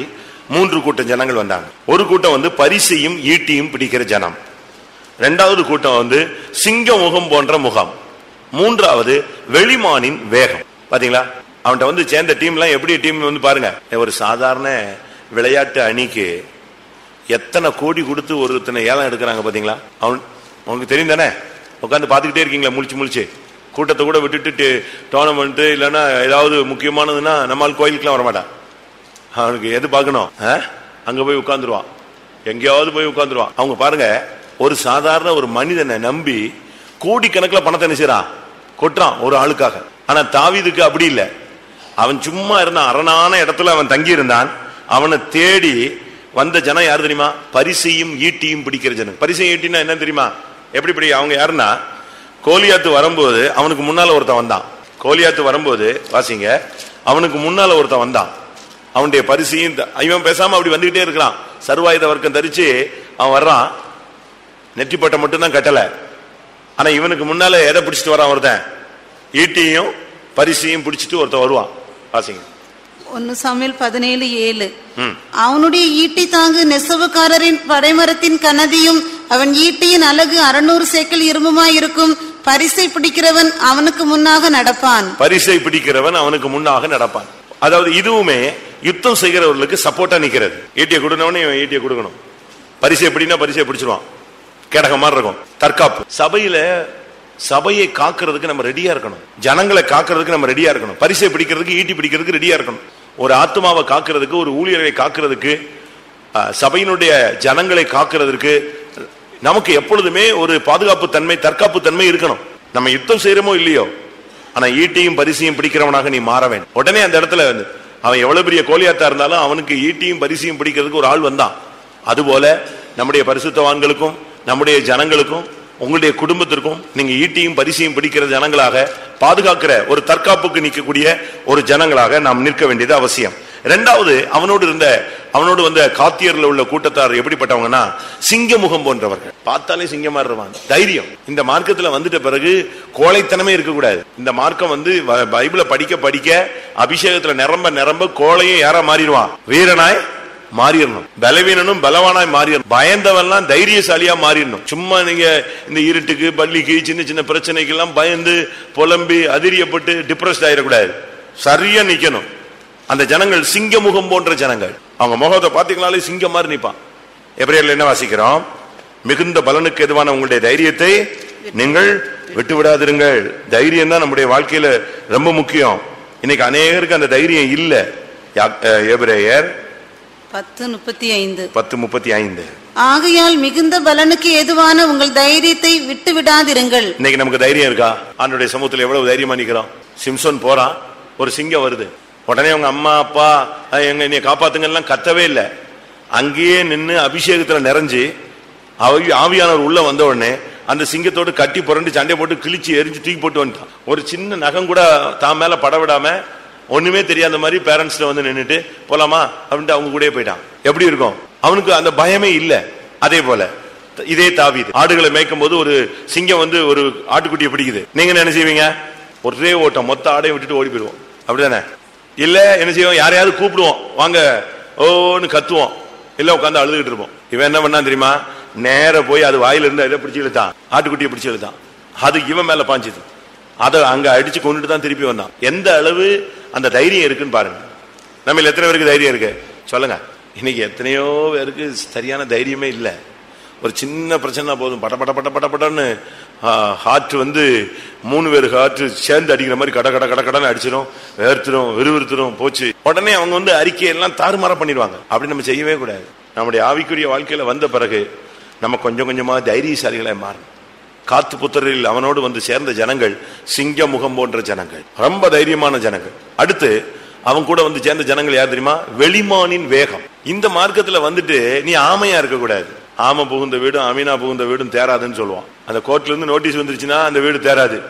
Speaker 2: மூன்று கூட்டம் ஜனங்கள் வந்தாங்க ஒரு கூட்டம் வந்து பரிசையும் ஈட்டியும் பிடிக்கிற ஜனம் ரெண்டாவது கூட்டம் வந்து சிங்க முகம் போன்ற முகம் மூன்றாவது வெளிமானின் வேகம் பாத்தீங்களா அவன்கிட்ட வந்து சேர்ந்த டீம்லாம் எப்படி டீம் வந்து பாருங்க ஒரு சாதாரண விளையாட்டு அணிக்கு எத்தனை கோடி கொடுத்து ஒருத்தனை ஏலம் எடுக்கிறாங்க பாத்தீங்களா அவன் உங்களுக்கு தெரியும் தானே உட்காந்து பார்த்துக்கிட்டே இருக்கீங்களா முழிச்சு முழிச்சு கூட்டத்தை கூட விட்டுட்டு டோர்னமெண்ட் இல்லைன்னா ஏதாவது முக்கியமானதுன்னா நம்மால் கோயிலுக்குலாம் வரமாட்டான் அவனுக்கு எது பார்க்கணும் ஆ? அங்க போய் உட்கார்ந்துருவான் எங்கேயாவது போய் உட்கார்ந்துருவான் அவங்க பாருங்க ஒரு சாதாரண ஒரு மனிதனை நம்பி கோடிக்கணக்கில் பணத்தை என்ன செய்றான் கொட்டுறான் ஒரு ஆளுக்காக ஆனா தாவீதுக்கு அப்படி இல்லை அவன் சும்மா இருந்தான் அரணான இடத்துல அவன் தங்கி இருந்தான் அவனை தேடி வந்த ஜனம் யாரு தெரியுமா பரிசையும் ஈட்டியும் பிடிக்கிற ஜனம் பரிசையும் ஈட்டினா என்ன தெரியுமா எப்படி பிடி அவங்க யாருன்னா கோலியாத்து வரும்போது அவனுக்கு முன்னால ஒருத்தன் வந்தான் கோலியாத்து வரும்போது வாசிங்க அவனுக்கு முன்னால ஒருத்தன் வந்தான் அவனுடைய பரிசையும் த- இவன் பேசாம அப்படி வந்துகிட்டே இருக்கிறான் சர்வாயுத வர்க்கம் தரிச்சு அவன் வர்றான் நெற்றிப்பட்டை மட்டும்தான் கட்டல ஆனா இவனுக்கு முன்னால எதை பிடிச்சிட்டு வரான் ஒருத்தன் ஈட்டியும் பரிசையும் பிடிச்சிட்டு ஒருத்தன் வருவான் வாசிங்க
Speaker 3: ஒன்னு சமையல் பதினேழு ஏழு
Speaker 2: ம்.
Speaker 3: அவனுடைய ஈட்டி தாங்கு நெசவுக்காரரின் படைமரத்தின் கனதியும் அவன் ஈட்டியின் அழகு அறுநூறு சேக்கல் இரும்புமாய் இருக்கும் பரிசை பிடிக்கிறவன் அவனுக்கு முன்னாக நடப்பான்
Speaker 2: பரிசை பிடிக்கிறவன் அவனுக்கு முன்னாக நடப்பான் அதாவது இதுவுமே யுத்தம் செய்கிறவர்களுக்கு சப்போர்ட்டா நிக்கிறது ஈட்டியை கொடுனவனே இவன் ஈட்டியை கொடுக்கணும் பரிசை பிடினா பரிசை பிடிச்சிருவான் கேடக மாதிரி இருக்கும் தற்காப்பு சபையில சபையை காக்கிறதுக்கு நம்ம ரெடியா இருக்கணும் ஜனங்களை காக்கிறதுக்கு நம்ம ரெடியா இருக்கணும் பரிசை பிடிக்கிறதுக்கு ஈட்டி பிடிக்கிறதுக்கு ரெடியா இருக்கணும் ஒரு ஆத்மாவை காக்கிறதுக்கு ஒரு ஊழியரை காக்கிறதுக்கு அஹ், சபையினுடைய ஜனங்களை காக்கிறதுக்கு நமக்கு எப்பொழுதுமே ஒரு பாதுகாப்பு தன்மை தற்காப்பு தன்மை இருக்கணும் நம்ம யுத்தம் செய்யறோமோ இல்லையோ ஆனா ஈட்டியும் பரிசையும் பிடிக்கிறவனாக நீ மாற வேண்டும் உடனே அந்த இடத்துல வந்து அவன் எவ்வளவு பெரிய கோலியாத்தா இருந்தாலும் அவனுக்கு ஈட்டியும் பரிசையும் பிடிக்கிறதுக்கு ஒரு ஆள் வந்தான் அதுபோல நம்முடைய பரிசுத்தவான்களுக்கும் நம்முடைய ஜனங்களுக்கும் உங்களுடைய குடும்பத்திற்கும் நீங்க ஈட்டியும் பரிசையும் பிடிக்கிற ஜனங்களாக பாதுகாக்கிற ஒரு தற்காப்புக்கு நிற்கக்கூடிய ஒரு ஜனங்களாக நாம் நிற்க வேண்டியது அவசியம் இரண்டாவது அவனோடு இருந்த அவனோடு வந்த காத்தியர்ல உள்ள கூட்டத்தார் எப்படிப்பட்டவங்கன்னா சிங்க முகம் போன்றவர்கள் பார்த்தாலே சிங்கமா இருவான் தைரியம் இந்த மார்க்கத்துல வந்துட்ட பிறகு கோழைத்தனமே இருக்கக்கூடாது இந்த மார்க்கம் வந்து வ- பைபிளை படிக்க படிக்க அபிஷேகத்துல நிரம்ப நிரம்ப கோழையும் யாரா மாறிடுவான் வீரனாய் மாறிடணும் பலவீனனும் பலவானாய் மாறிடணும் பயந்தவன்லாம் தைரியசாலியா மாறிடணும் சும்மா நீங்க இந்த இருட்டுக்கு பள்ளிக்கு சின்ன சின்ன பிரச்சனைக்கு எல்லாம் பயந்து புலம்பி அதிரியப்பட்டு டிப்ரெஸ்ட் ஆயிடக்கூடாது சரியா நிக்கணும் அந்த ஜனங்கள் சிங்க முகம் போன்ற ஜனங்கள் அவங்க முகத்தை பாத்தீங்கனாலே சிங்கம் மாதிரி நிப்பான் எப்ரேல என்ன வாசிக்கிறோம் மிகுந்த பலனுக்கு எதுவான உங்களுடைய தைரியத்தை நீங்கள் விட்டு விடாதிருங்கள் தைரியம் தான் நம்முடைய வாழ்க்கையில ரொம்ப முக்கியம் இன்னைக்கு அநேகருக்கு அந்த தைரியம் இல்ல யா- அஹ், எபிரேயர்
Speaker 3: பத்து முப்பத்தி ஐந்து
Speaker 2: பத்து முப்பத்தி ஐந்து
Speaker 3: ஆகையால் மிகுந்த பலனுக்கு ஏதுவான உங்கள் தைரியத்தை விட்டு விடாதிருங்கள்
Speaker 2: இன்னைக்கு நமக்கு தைரியம் இருக்கா ஆண்டுடைய சமூகத்துல எவ்வளவு தைரியமா நிக்கிறோம் சிம்சன் போறான் ஒரு சிங்கம் வருது உடனே அவங்க அம்மா அப்பா அஹ், எங்க என்னை காப்பாத்துங்க எல்லாம் கத்தவே இல்லை அங்கேயே நின்னு அபிஷேகத்துல நிறைஞ்சு ஆவி- ஆவியானவர் உள்ள வந்த உடனே அந்த சிங்கத்தோடு கட்டி புரண்டு சண்டை போட்டு கிழிச்சு எரிஞ்சு தூக்கி போட்டு வந்துட்டான் ஒரு சின்ன நகம் கூட தான் மேல பட விடாம ஒண்ணுமே தெரியாத மாதிரி பேரண்ட்ஸ்ல வந்து நின்னுட்டு போலாமா அப்படின்ட்டு அவங்க கூடயே போயிட்டான் எப்படி இருக்கும் அவனுக்கு அந்த பயமே இல்ல அதே போல இதே தாவீது ஆடுகளை மேய்க்கும் போது ஒரு சிங்கம் வந்து ஒரு ஆட்டுக்குட்டியை பிடிக்குது நீங்க என்ன செய்வீங்க ஒரே ஓட்டம் மொத்த ஆடையை விட்டுட்டு ஓடி போயிடுவோம் அப்படிதானே இல்ல என்ன செய்வோம் யாரையாவது கூப்பிடுவோம் வாங்க ஓன்னு கத்துவோம் இல்ல உட்காந்து அழுதுகிட்டு இருப்போம் இவன் என்ன பண்ணான் தெரியுமா நேர போய் அது வாயில இருந்து இதை பிடிச்சு இழுத்தான் ஆட்டுக்குட்டியை பிடிச்சு இழுத்தான் அது இவன் மேல பாஞ்சுது அதை அங்க அடிச்சு கொண்டுட்டு தான் திருப்பி வந்தான் எந்த அளவு அந்த தைரியம் இருக்குன்னு பாருங்க நம்ம எத்தனை பேருக்கு தைரியம் இருக்கு சொல்லுங்க இன்னைக்கு எத்தனையோ பேருக்கு சரியான தைரியமே இல்லை ஒரு சின்ன பிரச்சனை போதும் பட பட பட பட படன்னு ஹார்ட் வந்து மூணு பேர் ஹார்ட் சேர்ந்து அடிக்கிற மாதிரி கட கட கட கடன்னு அடிச்சிடும் வேர்த்திரும் விறுவிறுத்திரும் போச்சு உடனே அவங்க வந்து அறிக்கையெல்லாம் தாறுமாறா பண்ணிடுவாங்க அப்படி நம்ம செய்யவே கூடாது நம்முடைய ஆவிக்குரிய வாழ்க்கையில வந்த பிறகு நம்ம கொஞ்சம் கொஞ்சமா தைரியசாலிகளாய் மாறணும் காத்து புத்தரில் அவனோடு வந்து சேர்ந்த ஜனங்கள் சிங்க முகம் போன்ற ஜனங்கள் ரொம்ப தைரியமான ஜனங்கள் அடுத்து அவன் கூட வந்து சேர்ந்த ஜனங்கள் யார் தெரியுமா வெளிமானின் வேகம் இந்த மார்க்கத்துல வந்துட்டு நீ ஆமையா இருக்க கூடாது ஆமை புகுந்த வீடும் அமீனா புகுந்த வீடும் தேராதுன்னு சொல்லுவான் அந்த கோர்ட்ல இருந்து நோட்டீஸ் வந்துருச்சுன்னா அந்த வீடு தேராது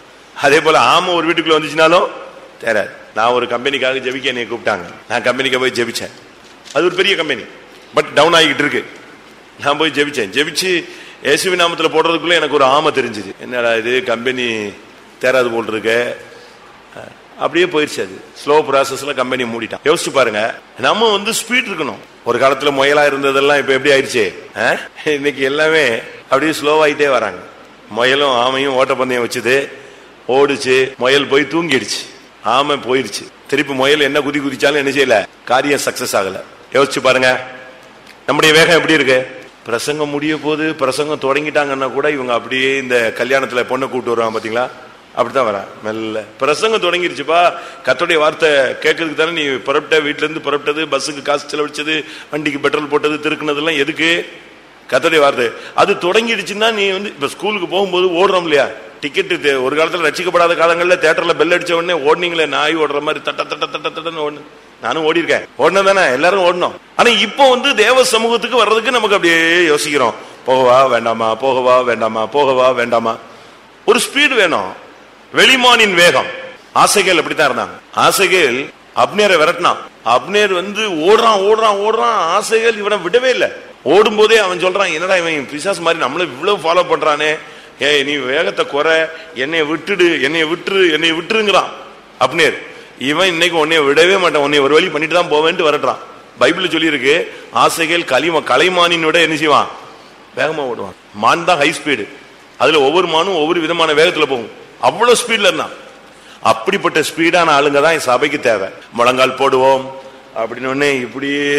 Speaker 2: அதே போல ஆமை ஒரு வீட்டுக்குள்ள வந்துச்சுனாலும் தேராது நான் ஒரு கம்பெனிக்காக ஜெபிக்க என்னை கூப்பிட்டாங்க நான் கம்பெனிக்கு போய் ஜெபிச்சேன் அது ஒரு பெரிய கம்பெனி பட் டவுன் ஆகிட்டு இருக்கு நான் போய் ஜெபிச்சேன் ஜெபிச்சு இயேசுவி நாமத்துல போடுறதுக்குள்ள எனக்கு ஒரு ஆமை தெரிஞ்சுது என்னடா இது கம்பெனி தேராது போல் இருக்க அப்படியே போயிருச்சு அது ஸ்லோ ப்ராசஸ்ல கம்பெனி மூடிட்டான் யோசிச்சு பாருங்க நம்ம வந்து ஸ்பீட் இருக்கணும் ஒரு காலத்துல முயலா இருந்ததெல்லாம் இப்ப எப்படி ஆயிடுச்சு ஆ? இன்னைக்கு எல்லாமே அப்படியே ஸ்லோவாயிட்டே வராங்க முயலும் ஆமையும் ஓட்டப்பந்தயம் வச்சுது ஓடுச்சு முயல் போய் தூங்கிடுச்சு ஆமை போயிருச்சு திருப்பி முயல் என்ன குதி குதிச்சாலும் என்ன செய்யல காரியம் சக்சஸ் ஆகல யோசிச்சு பாருங்க நம்முடைய வேகம் எப்படி இருக்கு பிரசங்கம் முடிய போது பிரசங்கம் தொடங்கிட்டாங்கன்னா கூட இவங்க அப்படியே இந்த கல்யாணத்துல பொண்ணை கூட்டு வருவாங்க பாத்தீங்களா அப்படித்தான் வரேன் மெல்ல பிரசங்கம் தொடங்கிருச்சுப்பா கத்தோடைய வார்த்தை கேட்கறதுக்கு தானே நீ புறப்பட்ட வீட்டுல இருந்து புறப்பட்டது பஸ்ஸுக்கு காசு செலவழிச்சது வண்டிக்கு பெட்ரோல் போட்டது திருக்குனதெல்லாம் எதுக்கு கத்தோடைய வார்த்தை அது தொடங்கிடுச்சுன்னா நீ வந்து இப்ப ஸ்கூலுக்கு போகும்போது ஓடுறோம் இல்லையா டிக்கெட் ஒரு காலத்துல ரசிக்கப்படாத காலங்கள்ல தேட்டர்ல பெல் அடிச்ச உடனே ஓடுனீங்களே நாய் ஓடுற மாதிரி தட்ட தட்ட தட்ட தட்டன்னு ஓடு நானும் ஓடி இருக்கேன் ஓடினது தானே எல்லாரும் ஓடணும் ஆனா இப்போ வந்து தேவ சமூகத்துக்கு வர்றதுக்கு நமக்கு அப்படியே யோசிக்கிறோம் போகவா வேண்டாமா போகவா வேண்டாமா போகவா வேண்டாமா ஒரு ஸ்பீடு வேணும் வெளிமானின் வேகம் ஆசைகள் அப்படித்தான் இருந்தாங்க ஆசைகள் அப்னேரை விரட்டினான் அப்னேர் வந்து ஓடுறான் ஓடுறான் ஓடுறான் ஆசைகள் இவனை விடவே இல்லை ஓடும் போதே அவன் சொல்றான் என்னடா இவன் பிசாஸ் மாதிரி நம்மள இவ்வளவு ஃபாலோ பண்றானே ஏய் நீ வேகத்தை குறை என்னைய விட்டுடு என்னைய விட்டுரு என்னைய விட்டுருங்கிறான் அப்னேர் இவன் இன்னைக்கு உன்னைய விடவே மாட்டான் உன்னை ஒரு வழி பண்ணிட்டு தான் போவேன்ட்டு வரட்டுறான் பைபிள் சொல்லியிருக்கு ஆசைகள் களிம கலைமானின் விட என்ன செய்வான் வேகமா ஓடுவான் மான் தான் ஹை ஸ்பீடு அதுல ஒவ்வொரு மானும் ஒவ்வொரு விதமான வேகத்துல போகும் அவ்வளவு ஸ்பீட்ல இருந்தான் அப்படிப்பட்ட ஸ்பீடான ஆளுங்க தான் என் சபைக்கு தேவை முழங்கால் போடுவோம் அப்படின்னு உடனே இப்படியே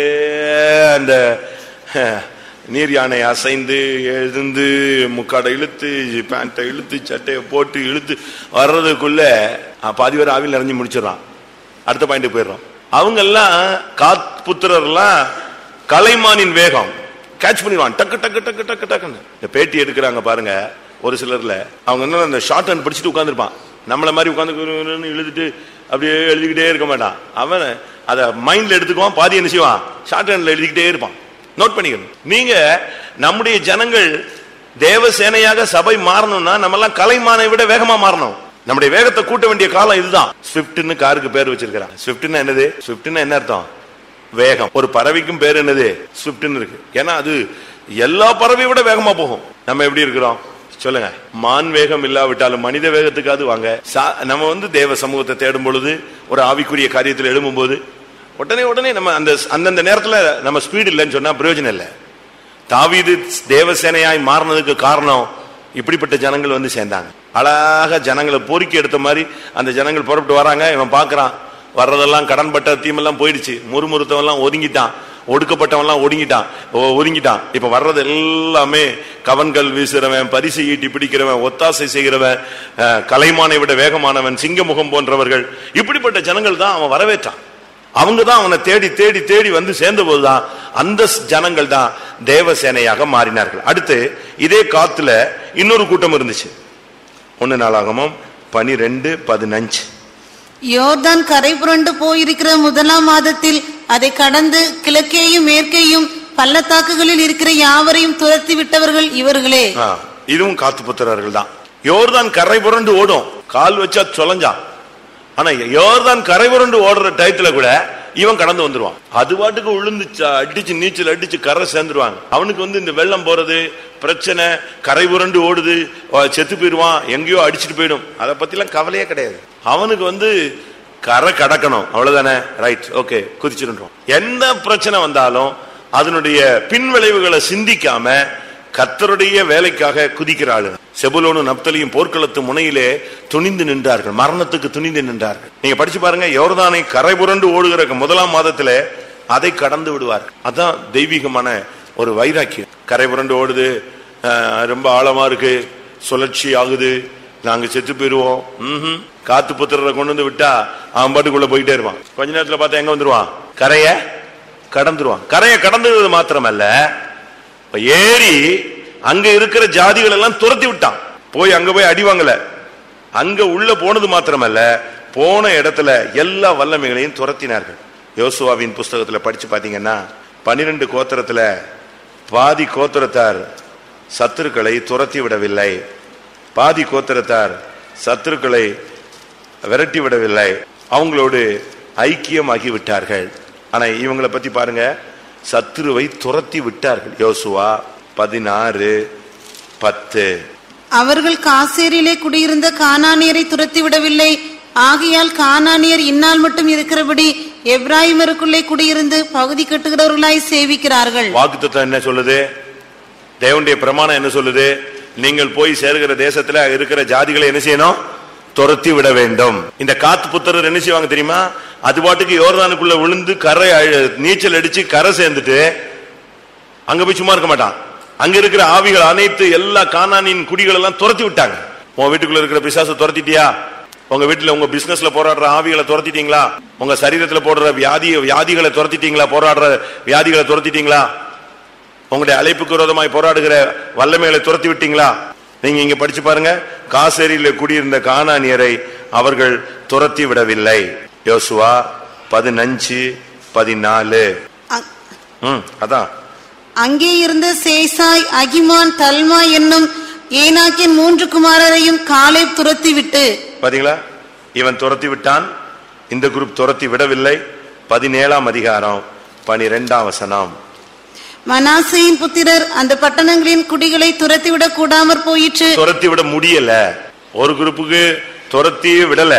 Speaker 2: அந்த அஹ், நீர் யானை அசைந்து எழுந்து முக்காடை இழுத்து பேண்ட்டை இழுத்து சட்டையை போட்டு இழுத்து வர்றதுக்குள்ள அஹ், பாதி பேர் ஆவியில் நிறைஞ்சு முடிச்சிடறான் அடுத்த பாயிண்ட் போயிடுறோம் அவங்க எல்லாம் காத் புத்திரர்லாம் கலைமானின் வேகம் கேட்ச் பண்ணிடுவான் டக்கு டக்கு டக்கு டக்கு டக்குன்னு இந்த பேட்டி எடுக்கிறாங்க பாருங்க ஒரு சிலர்ல அவங்க என்ன அந்த ஷார்ட் ஹேண்ட் படிச்சுட்டு உட்காந்துருப்பான் நம்மள மாதிரி உட்காந்து எழுதிட்டு அப்படியே எழுதிக்கிட்டே இருக்க மாட்டான் அவன் அதை மைண்ட்ல எடுத்துக்குவான் பாதி என்ன செய்வான் ஷார்ட் ஹேண்ட்ல எழுதிக்கிட்டே இருப்பான் நோட் பண்ணிக்கணும் நீங்க நம்முடைய ஜனங்கள் தேவ சேனையாக சபை மாறணும்னா நம்ம எல்லாம் கலைமானை விட வேகமா மாறணும் நம்முடைய வேகத்தை கூட்ட வேண்டிய காலம் இதுதான் ஸ்விஃப்ட்னு காருக்கு பேர் வச்சிருக்கிறான் ஸ்விஃப்ட்னா என்னது ஸ்விஃப்ட்னா என்ன அர்த்தம் வேகம் ஒரு பறவைக்கும் பேர் என்னது ஸ்விஃப்ட்னு இருக்கு ஏன்னா அது எல்லா பறவையை விட வேகமா போகும் நம்ம எப்படி இருக்கிறோம் சொல்லுங்க மான் வேகம் இல்லாவிட்டாலும் மனித வேகத்துக்காவது வாங்க சா- நம்ம வந்து தேவ சமூகத்தை தேடும் பொழுது ஒரு ஆவிக்குரிய காரியத்தில் எழும்பும் போது உடனே உடனே நம்ம அந்த அந்தந்த நேரத்துல நம்ம ஸ்பீடு இல்லைன்னு சொன்னா பிரயோஜனம் இல்லை தாவீது தேவசேனையாய் மாறினதுக்கு காரணம் இப்படிப்பட்ட ஜனங்கள் வந்து சேர்ந்தாங்க அழகா ஜனங்களை பொறுக்கி எடுத்த மாதிரி அந்த ஜனங்கள் புறப்பட்டு வராங்க இவன் பார்க்கறான் வர்றதெல்லாம் கடன்பட்ட தீமெல்லாம் போயிடுச்சு முறுமுறுத்தவன் எல்லாம் ஒதுங்கிட்டான் ஒடுக்கப்பட்டவன் எல்லாம் ஒடுங்கிட்டான் ஒ- ஒதுங்கிட்டான் இப்ப வர்றது எல்லாமே கவன்கள் வீசுறவன் பரிசு ஈட்டி பிடிக்கிறவன் ஒத்தாசை செய்கிறவன் அஹ், கலைமானை விட வேகமானவன் சிங்கமுகம் போன்றவர்கள் இப்படிப்பட்ட ஜனங்கள் தான் அவன் வரவேற்றான் அவங்க தான் அவனை தேடி தேடி தேடி வந்து சேர்ந்த போதுதான் அந்த ஸ்- ஜனங்கள் தான் தேவசேனையாக மாறினார்கள் அடுத்து இதே காத்துல இன்னொரு கூட்டம் இருந்துச்சு ஒன்னு நாளாகமும் பனிரெண்டு பதினஞ்சு
Speaker 3: யோர்தான் கரை புரண்டு போயிருக்கிற முதலாம் மாதத்தில் அதை கடந்து கிழக்கேயும் மேற்கேயும் பள்ளத்தாக்குகளில் இருக்கிற யாவரையும் துரத்தி விட்டவர்கள் இவர்களே
Speaker 2: ஆ, இதுவும் காத்து புத்திரர்கள் தான் யோர்தான் கரை புரண்டு ஓடும் கால் வச்சா சொலஞ்சான் ஆனா யோர்தான் கரை புரண்டு ஓடுற டயத்துல கூட இவன் கடந்து வந்துருவான் அது பாட்டுக்கு உளுந்து ச- அடிச்சு நீச்சல் அடிச்சு கரை சேர்ந்துருவாங்க அவனுக்கு வந்து இந்த வெள்ளம் போறது பிரச்சனை கரை புரண்டு ஓடுது அஹ் செத்து போயிடுவான் எங்கேயோ அடிச்சுட்டு போயிடும் அதை பத்திலாம் கவலையே கிடையாது அவனுக்கு வந்து கரை கடக்கணும் அவ்வளவுதானே ரைட் ஓகே குதிச்சிருன்றோம் எந்த பிரச்சனை வந்தாலும் அதனுடைய பின்விளைவுகளை சிந்திக்காம கர்த்தருடைய வேலைக்காக குதிக்கிற ஆளு செபுலோனும் நப்தலியும் போர்க்களத்து முனையிலே துணிந்து நின்றார்கள் மரணத்துக்கு துணிந்து நின்றார்கள் நீங்க படிச்சு பாருங்க யோர்தானை கரை புரண்டு ஓடுகிற முதலாம் மாதத்திலே அதை கடந்து விடுவார் அதான் தெய்வீகமான ஒரு வைராக்கியம் கரை புரண்டு ஓடுது அஹ், ரொம்ப ஆழமா இருக்கு சுழற்சி ஆகுது நாங்க செத்து போயிருவோம் ம்ஹும். காத்து புத்திரரை கொண்டு வந்து விட்டா அவன் பாட்டுக்குள்ள போயிட்டே இருப்பான் கொஞ்ச நேரத்துல பார்த்தா எங்க வந்துருவான் கரைய கடந்துருவான் கரையை கடந்தது மாத்திரமல்ல இப்ப ஏறி அங்க இருக்கிற ஜாதிகள் எல்லாம் துரத்தி விட்டான் போய் அங்க போய் அடி வாங்கல அங்க உள்ள போனது மாத்திரமல்ல போன இடத்துல எல்லா வல்லமைகளையும் துரத்தினார்கள் யோசுவாவின் புஸ்தகத்துல படிச்சு பாத்தீங்கன்னா பனிரெண்டு கோத்திரத்துல பாதி கோத்திரத்தார் சத்துருக்களை துரத்தி விடவில்லை பாதி கோத்திரத்தார் சத்துருக்களை விரட்டி விடவில்லை அவங்களோடு ஐக்கியமாகி விட்டார்கள் ஆனா இவங்களை பத்தி பாருங்க சத்துருவை துரத்தி விட்டார்கள் யோசுவா பதினாறு பத்து
Speaker 3: அவர்கள் காசேரிலே குடியிருந்த கானானியரை துரத்தி விடவில்லை ஆகையால் கானானியர் இந்நாள் மட்டும் இருக்கிறபடி எப்ராஹிமருக்குள்ளே குடியிருந்து பகுதி கட்டுகிறவர்களாய் சேவிக்கிறார்கள்
Speaker 2: வாக்குத்தத்தம் என்ன சொல்லுது தேவனுடைய பிரமாணம் என்ன சொல்லுது நீங்கள் போய் சேர்கிற தேசத்துல இருக்கிற ஜாதிகளை என்ன செய்யணும் துரத்தி விட வேண்டும் இந்த காத்து புத்தரர் என்ன செய்வாங்க தெரியுமா அது பாட்டுக்கு யோர்தானுக்குள்ள விழுந்து கரை அழ- நீச்சல் அடிச்சு கரை சேர்ந்துட்டு அங்க போய் சும்மா இருக்க மாட்டான் அங்க இருக்கிற ஆவிகள் அனைத்து எல்லா கானானின் குடிகள் எல்லாம் துரத்தி விட்டாங்க உன் வீட்டுக்குள்ள இருக்கிற பிசாசை துரத்திட்டியா உங்க வீட்டுல உங்க பிசினஸ்ல போராடுற ஆவிகளை துரத்திட்டீங்களா உங்க சரீரத்துல போடுற வியாதி வியாதிகளை துரத்திட்டீங்களா போராடுற வியாதிகளை துரத்திட்டீங்களா உங்களுடைய அழைப்புக்கு விரோதமாய் போராடுகிற வல்லமைகளை துரத்தி விட்டீங்களா நீங்க இங்க படிச்சு பாருங்க காசேரியில குடியிருந்த கானானியரை அவர்கள் துரத்தி விடவில்லை யோசுவா பதினஞ்சு பதினாலு
Speaker 3: அ-
Speaker 2: ம் அதான்
Speaker 3: அங்கே இருந்த சேசாய் அகிமான் தல்மா என்னும் ஏனாக்கின் மூன்று குமாரரையும் காலை துரத்திவிட்டு
Speaker 2: பாத்தீங்களா இவன் துரத்தி விட்டான் இந்த குரூப் துரத்தி விடவில்லை பதினேழாம் அதிகாரம் பனிரெண்டாம் வசனம்
Speaker 3: மனாசையின் புத்திரர் அந்த பட்டணங்களின் குடிகளை துரத்திவிடக் கூடாமற் போயிற்று
Speaker 2: துரத்தி விட முடியல ஒரு குரூப்புக்கு துரத்தி விடல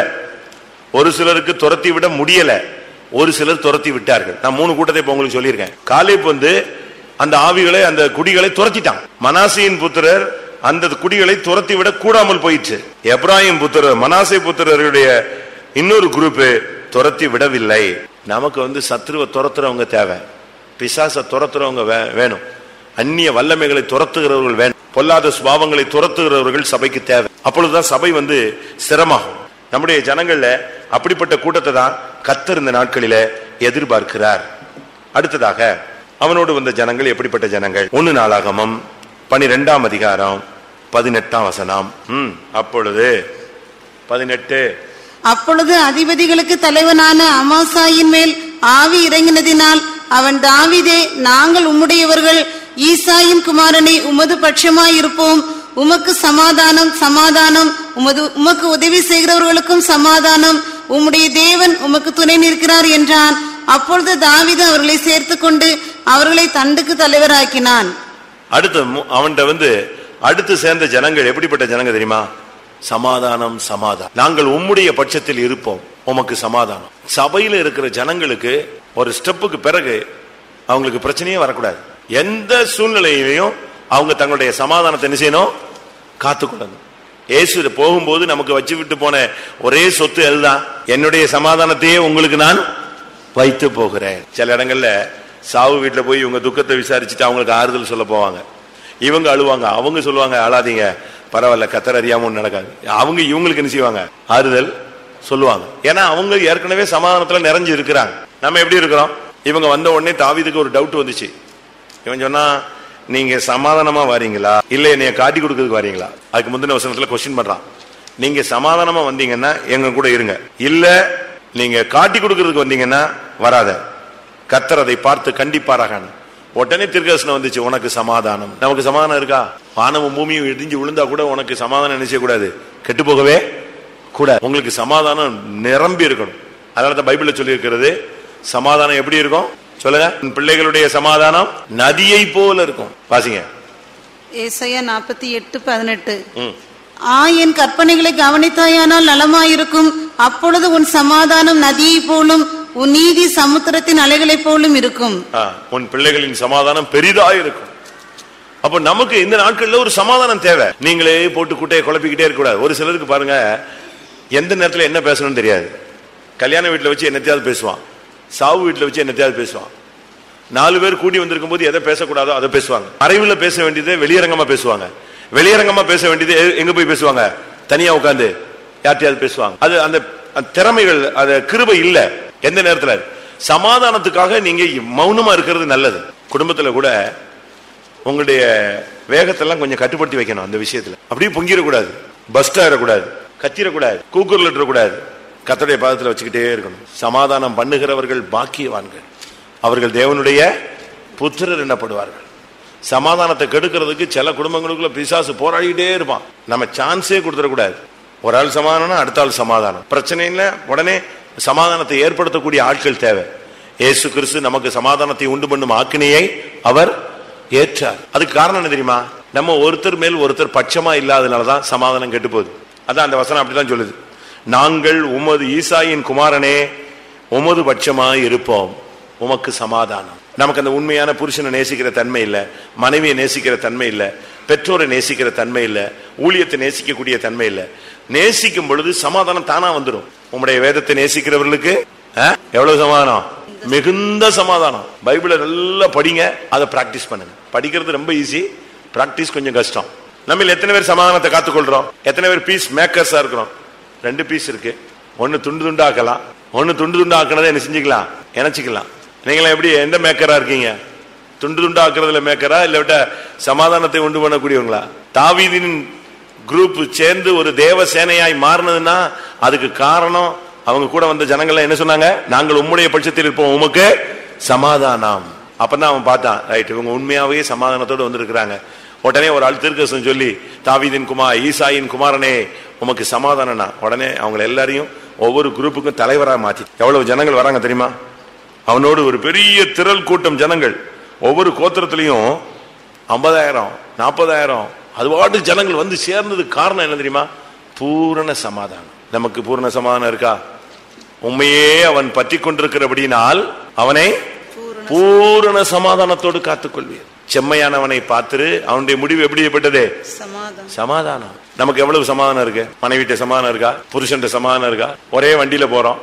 Speaker 2: ஒரு சிலருக்கு துரத்தி விட முடியல ஒரு சிலர் துரத்தி விட்டார்கள் நான் மூணு கூட்டத்தை இப்ப உங்களுக்கு சொல்லியிருக்கேன் காலேப் வந்து அந்த ஆவிகளை அந்த குடிகளை துரத்திட்டான் மனாசியின் புத்திரர் அந்த குடிகளை துரத்தி விட கூடாமல் போயிற்று எப்ராஹிம் புத்திரர் மனாசை புத்திரருடைய இன்னொரு குரூப் துரத்தி விடவில்லை நமக்கு வந்து சத்ருவை துரத்துறவங்க தேவை பிசாச துரத்துறவங்க வே- வேணும் அந்நிய வல்லமைகளை துரத்துகிறவர்கள் வேணும் பொல்லாத சுபாவங்களை துரத்துகிறவர்கள் சபைக்கு தேவை அப்பொழுதுதான் சபை வந்து ஸ்திரமாகும் நம்முடைய ஜனங்கள்ல அப்படிப்பட்ட கூட்டத்தை தான் கத்தர் இந்த நாட்களில எதிர்பார்க்கிறார் அடுத்ததாக அவனோடு வந்த ஜனங்கள் எப்படிப்பட்ட ஜனங்கள் ஒன்னு நாளாகமம் பனிரெண்டாம் அதிகாரம் பதினெட்டாம் வசனம் ம் அப்பொழுது பதினெட்டு
Speaker 3: அப்பொழுது அதிபதிகளுக்கு தலைவனான அமாசாயின் மேல் ஆவி இறங்கினதினால் அவன் தாவீதே நாங்கள் உம்முடையவர்கள் ஈசாயின் குமாரனே உமது பட்சமாயிருப்போம் உமக்கு சமாதானம் சமாதானம் உமது உமக்கு உதவி செய்கிறவர்களுக்கும் சமாதானம் உம்முடைய தேவன் உமக்கு துணை நிற்கிறார் என்றான் அப்பொழுது தாவீது அவர்களை சேர்த்துக்கொண்டு அவர்களை தண்டுக்கு தலைவராக்கினான்
Speaker 2: அடுத்து மு- அவன்கிட்ட வந்து அடுத்து சேர்ந்த ஜனங்கள் எப்படிப்பட்ட ஜனங்க தெரியுமா சமாதானம் சமாதானம் நாங்கள் உம்முடைய பட்சத்தில் இருப்போம் உமக்கு சமாதானம் சபையில இருக்கிற ஜனங்களுக்கு ஒரு ஸ்டெப்புக்கு பிறகு அவங்களுக்கு பிரச்சனையே வரக்கூடாது எந்த சூழ்நிலையிலையும் அவங்க தங்களுடைய சமாதானத்தை என்ன செய்யணும் காத்துக்கொள்ளணும் இயேசு போகும்போது நமக்கு வச்சு விட்டு போன ஒரே சொத்து எல்லாம் என்னுடைய சமாதானத்தையே உங்களுக்கு நான் வைத்து போகிறேன் சில இடங்கள்ல சாவு வீட்டுல போய் இவங்க துக்கத்தை விசாரிச்சுட்டு அவங்களுக்கு ஆறுதல் சொல்ல போவாங்க இவங்க அழுவாங்க அவங்க சொல்லுவாங்க அழாதீங்க பரவாயில்ல கத்தர் அறியாம ஒண்ணும் நடக்காது அவங்க இவங்களுக்கு என்ன செய்வாங்க ஆறுதல் சொல்லுவாங்க ஏன்னா அவங்க ஏற்கனவே சமாதானத்துல நிறைஞ்சு இருக்கிறாங்க நம்ம எப்படி இருக்கிறோம் இவங்க வந்த உடனே தாவீதுக்கு ஒரு டவுட் வந்துச்சு இவன் சொன்னா நீங்க சமாதானமா வரீங்களா இல்ல என்னைய காட்டி கொடுக்கறதுக்கு வரீங்களா அதுக்கு முந்தின வசனத்துல கொஸ்டின் பண்றான் நீங்க சமாதானமா வந்தீங்கன்னா எங்க கூட இருங்க இல்ல நீங்க காட்டி கொடுக்கறதுக்கு வந்தீங்கன்னா வராத கத்தர் அதை பார்த்து கண்டிப்பாராக உடனே திருக்கசனம் வந்துச்சு உனக்கு சமாதானம் நமக்கு சமாதானம் இருக்கா வானமும் பூமியும் இடிஞ்சு விழுந்தா கூட உனக்கு சமாதானம் என்ன செய்யக்கூடாது கெட்டு போகவே கூட உங்களுக்கு சமாதானம் நிரம்பி இருக்கணும் அதனால தான் பைபிள்ல சொல்லி இருக்கிறது சமாதானம் எப்படி இருக்கும் சொல்லுங்க உன் பிள்ளைகளுடைய சமாதானம் நதியை போல இருக்கும் வாசிங்க
Speaker 3: ஏசாயா நாற்பத்தி எட்டு பதினெட்டு
Speaker 2: ம்.
Speaker 3: ஆ என் கற்பனைகளை கவனித்தாயானால் நலமாயிருக்கும் அப்பொழுது உன் சமாதானம் நதியைப் போலும் உன் நீதி சமுத்திரத்தின் அலைகளைப் போலும் இருக்கும்
Speaker 2: ஆ, உன் பிள்ளைகளின் சமாதானம் பெரிதா இருக்கும் அப்ப நமக்கு இந்த நாட்கள்ல ஒரு சமாதானம் தேவை நீங்களே போட்டு குட்டையை குழப்பிக்கிட்டே இருக்க கூடாது ஒரு சிலருக்கு பாருங்க எந்த நேரத்துல என்ன பேசணும்னு தெரியாது கல்யாண வீட்டுல வச்சு என்னத்தையாவது பேசுவான் சாவு வீட்டுல வச்சு என்னத்தையாவது பேசுவான் நாலு பேர் கூடி வந்திருக்கும் போது எதை பேசக்கூடாதோ அதை பேசுவாங்க மறைவுல பேச வேண்டியதை வெளியரங்கமா பேசுவாங்க வெளியரங்கமா பேச வேண்டியது எ- எங்க போய் பேசுவாங்க தனியா உட்கார்ந்து யார்ட்டையாவது பேசுவாங்க அது அந்த அந்த திறமைகள் அந்த கிருபை இல்ல எந்த நேரத்துல சமாதானத்துக்காக நீங்க மௌனமா இருக்கிறது நல்லது குடும்பத்துல கூட உங்களுடைய வேகத்தெல்லாம் கொஞ்சம் கட்டுப்படுத்தி வைக்கணும் அந்த விஷயத்துல அப்படியே பொங்கிடக்கூடாது பஸ்ட் ஆயிடக்கூடாது கத்திரக்கூடாது கூக்குரல் கூடாது கத்தடைய பாதத்துல வச்சுக்கிட்டே இருக்கணும் சமாதானம் பண்ணுகிறவர்கள் பாக்கியவான்கள் அவர்கள் தேவனுடைய புத்திரர் என்னப்படுவார்கள் சமாதானத்தை கெடுக்கிறதுக்கு சில குடும்பங்களுக்குள்ள பிசாசு போராடிக்கிட்டே இருப்பான் நம்ம சான்ஸே கொடுத்துடக்கூடாது ஒரு ஆள் சமாதானம் அடுத்த ஆள் சமாதானம் பிரச்சனை இல்ல உடனே சமாதானத்தை ஏற்படுத்தக்கூடிய ஆட்கள் தேவை இயேசு கிறிஸ்து நமக்கு சமாதானத்தை உண்டு பண்ணும் ஆக்கினையை அவர் ஏற்றார் அதுக்கு காரணம் என்ன தெரியுமா நம்ம ஒருத்தர் மேல் ஒருத்தர் பட்சமா இல்லாதனாலதான் சமாதானம் கெட்டு போகுது அதான் அந்த வசனம் அப்படிதான் சொல்லுது நாங்கள் உமது ஈசாயின் குமாரனே உமது பட்சமாய் இருப்போம் உமக்கு சமாதானம் நமக்கு அந்த உண்மையான புருஷனை நேசிக்கிற தன்மை இல்ல மனைவியை நேசிக்கிற தன்மை இல்ல பெற்றோரை நேசிக்கிற தன்மை இல்ல ஊழியத்தை நேசிக்கக்கூடிய தன்மை இல்ல நேசிக்கும் பொழுது சமாதானம் தானா வந்துடும் உம்முடைய வேதத்தை நேசிக்கிறவர்களுக்கு ஆ, எவ்வளவு சமாதானம் மிகுந்த சமாதானம் பைபிளை நல்லா படிங்க அதை பிராக்டிஸ் பண்ணுங்க படிக்கிறது ரொம்ப ஈஸி பிராக்டிஸ் கொஞ்சம் கஷ்டம் நம்ம எத்தனை பேர் சமாதானத்தை காத்துக்கொள்றோம் எத்தனை பேர் பீஸ் மேக்கர்ஸா இருக்கிறோம் ரெண்டு பீஸ் இருக்கு ஒன்னு துண்டு துண்டாக்கலாம் ஒன்னு துண்டு துண்டாக்குனதை என்ன செஞ்சுக்கலாம் இணைச்சிக்கலாம் நீங்களாம் எப்படி எந்த மேக்கரா இருக்கீங்க துண்டு துண்டா ஆக்குறதுல மேக்கரா இல்ல விட்ட சமாதானத்தை உண்டு பண்ணக்கூடியவங்களா தாவீதின் குரூப் சேர்ந்து ஒரு தேவ சேனையாய் மாறினதுன்னா அதுக்கு காரணம் அவங்க கூட வந்த ஜனங்கள் என்ன சொன்னாங்க நாங்கள் உம்முடைய பட்சத்தில் இருப்போம் உமக்கு சமாதானம் அப்பதான் அவன் பார்த்தான் ரைட் இவங்க உண்மையாவே சமாதானத்தோடு வந்திருக்கிறாங்க உடனே ஒரு ஆள் திருக்கசம் சொல்லி தாவீதின் குமார் ஈசாயின் குமாரனே உமக்கு சமாதானம்னா உடனே அவங்களை எல்லாரையும் ஒவ்வொரு குரூப்புக்கும் தலைவரா மாத்தி எவ்வளவு ஜனங்கள் வராங்க தெரியுமா அவனோடு ஒரு பெரிய திரள் கூட்டம் ஜனங்கள் ஒவ்வொரு கோத்திரத்திலையும் ஐம்பதாயிரம் நாற்பதாயிரம் அது பாட்டு ஜனங்கள் வந்து சேர்ந்தது காரணம் என்ன தெரியுமா பூரண சமாதானம் நமக்கு பூரண சமாதானம் இருக்கா உண்மையே அவன் பற்றி கொண்டிருக்கிறபடினால் அவனை பூரண சமாதானத்தோடு காத்துக்கொள்வீர் செம்மையானவனை பார்த்துரு அவனுடைய முடிவு எப்படிப்பட்டது
Speaker 3: சமாதானம்
Speaker 2: சமாதானம் நமக்கு எவ்வளவு சமாதானம் இருக்கு மனைவிட்ட சமாதானம் இருக்கா புருஷன்ட்ட சமாதானம் இருக்கா ஒரே வண்டியில போறோம்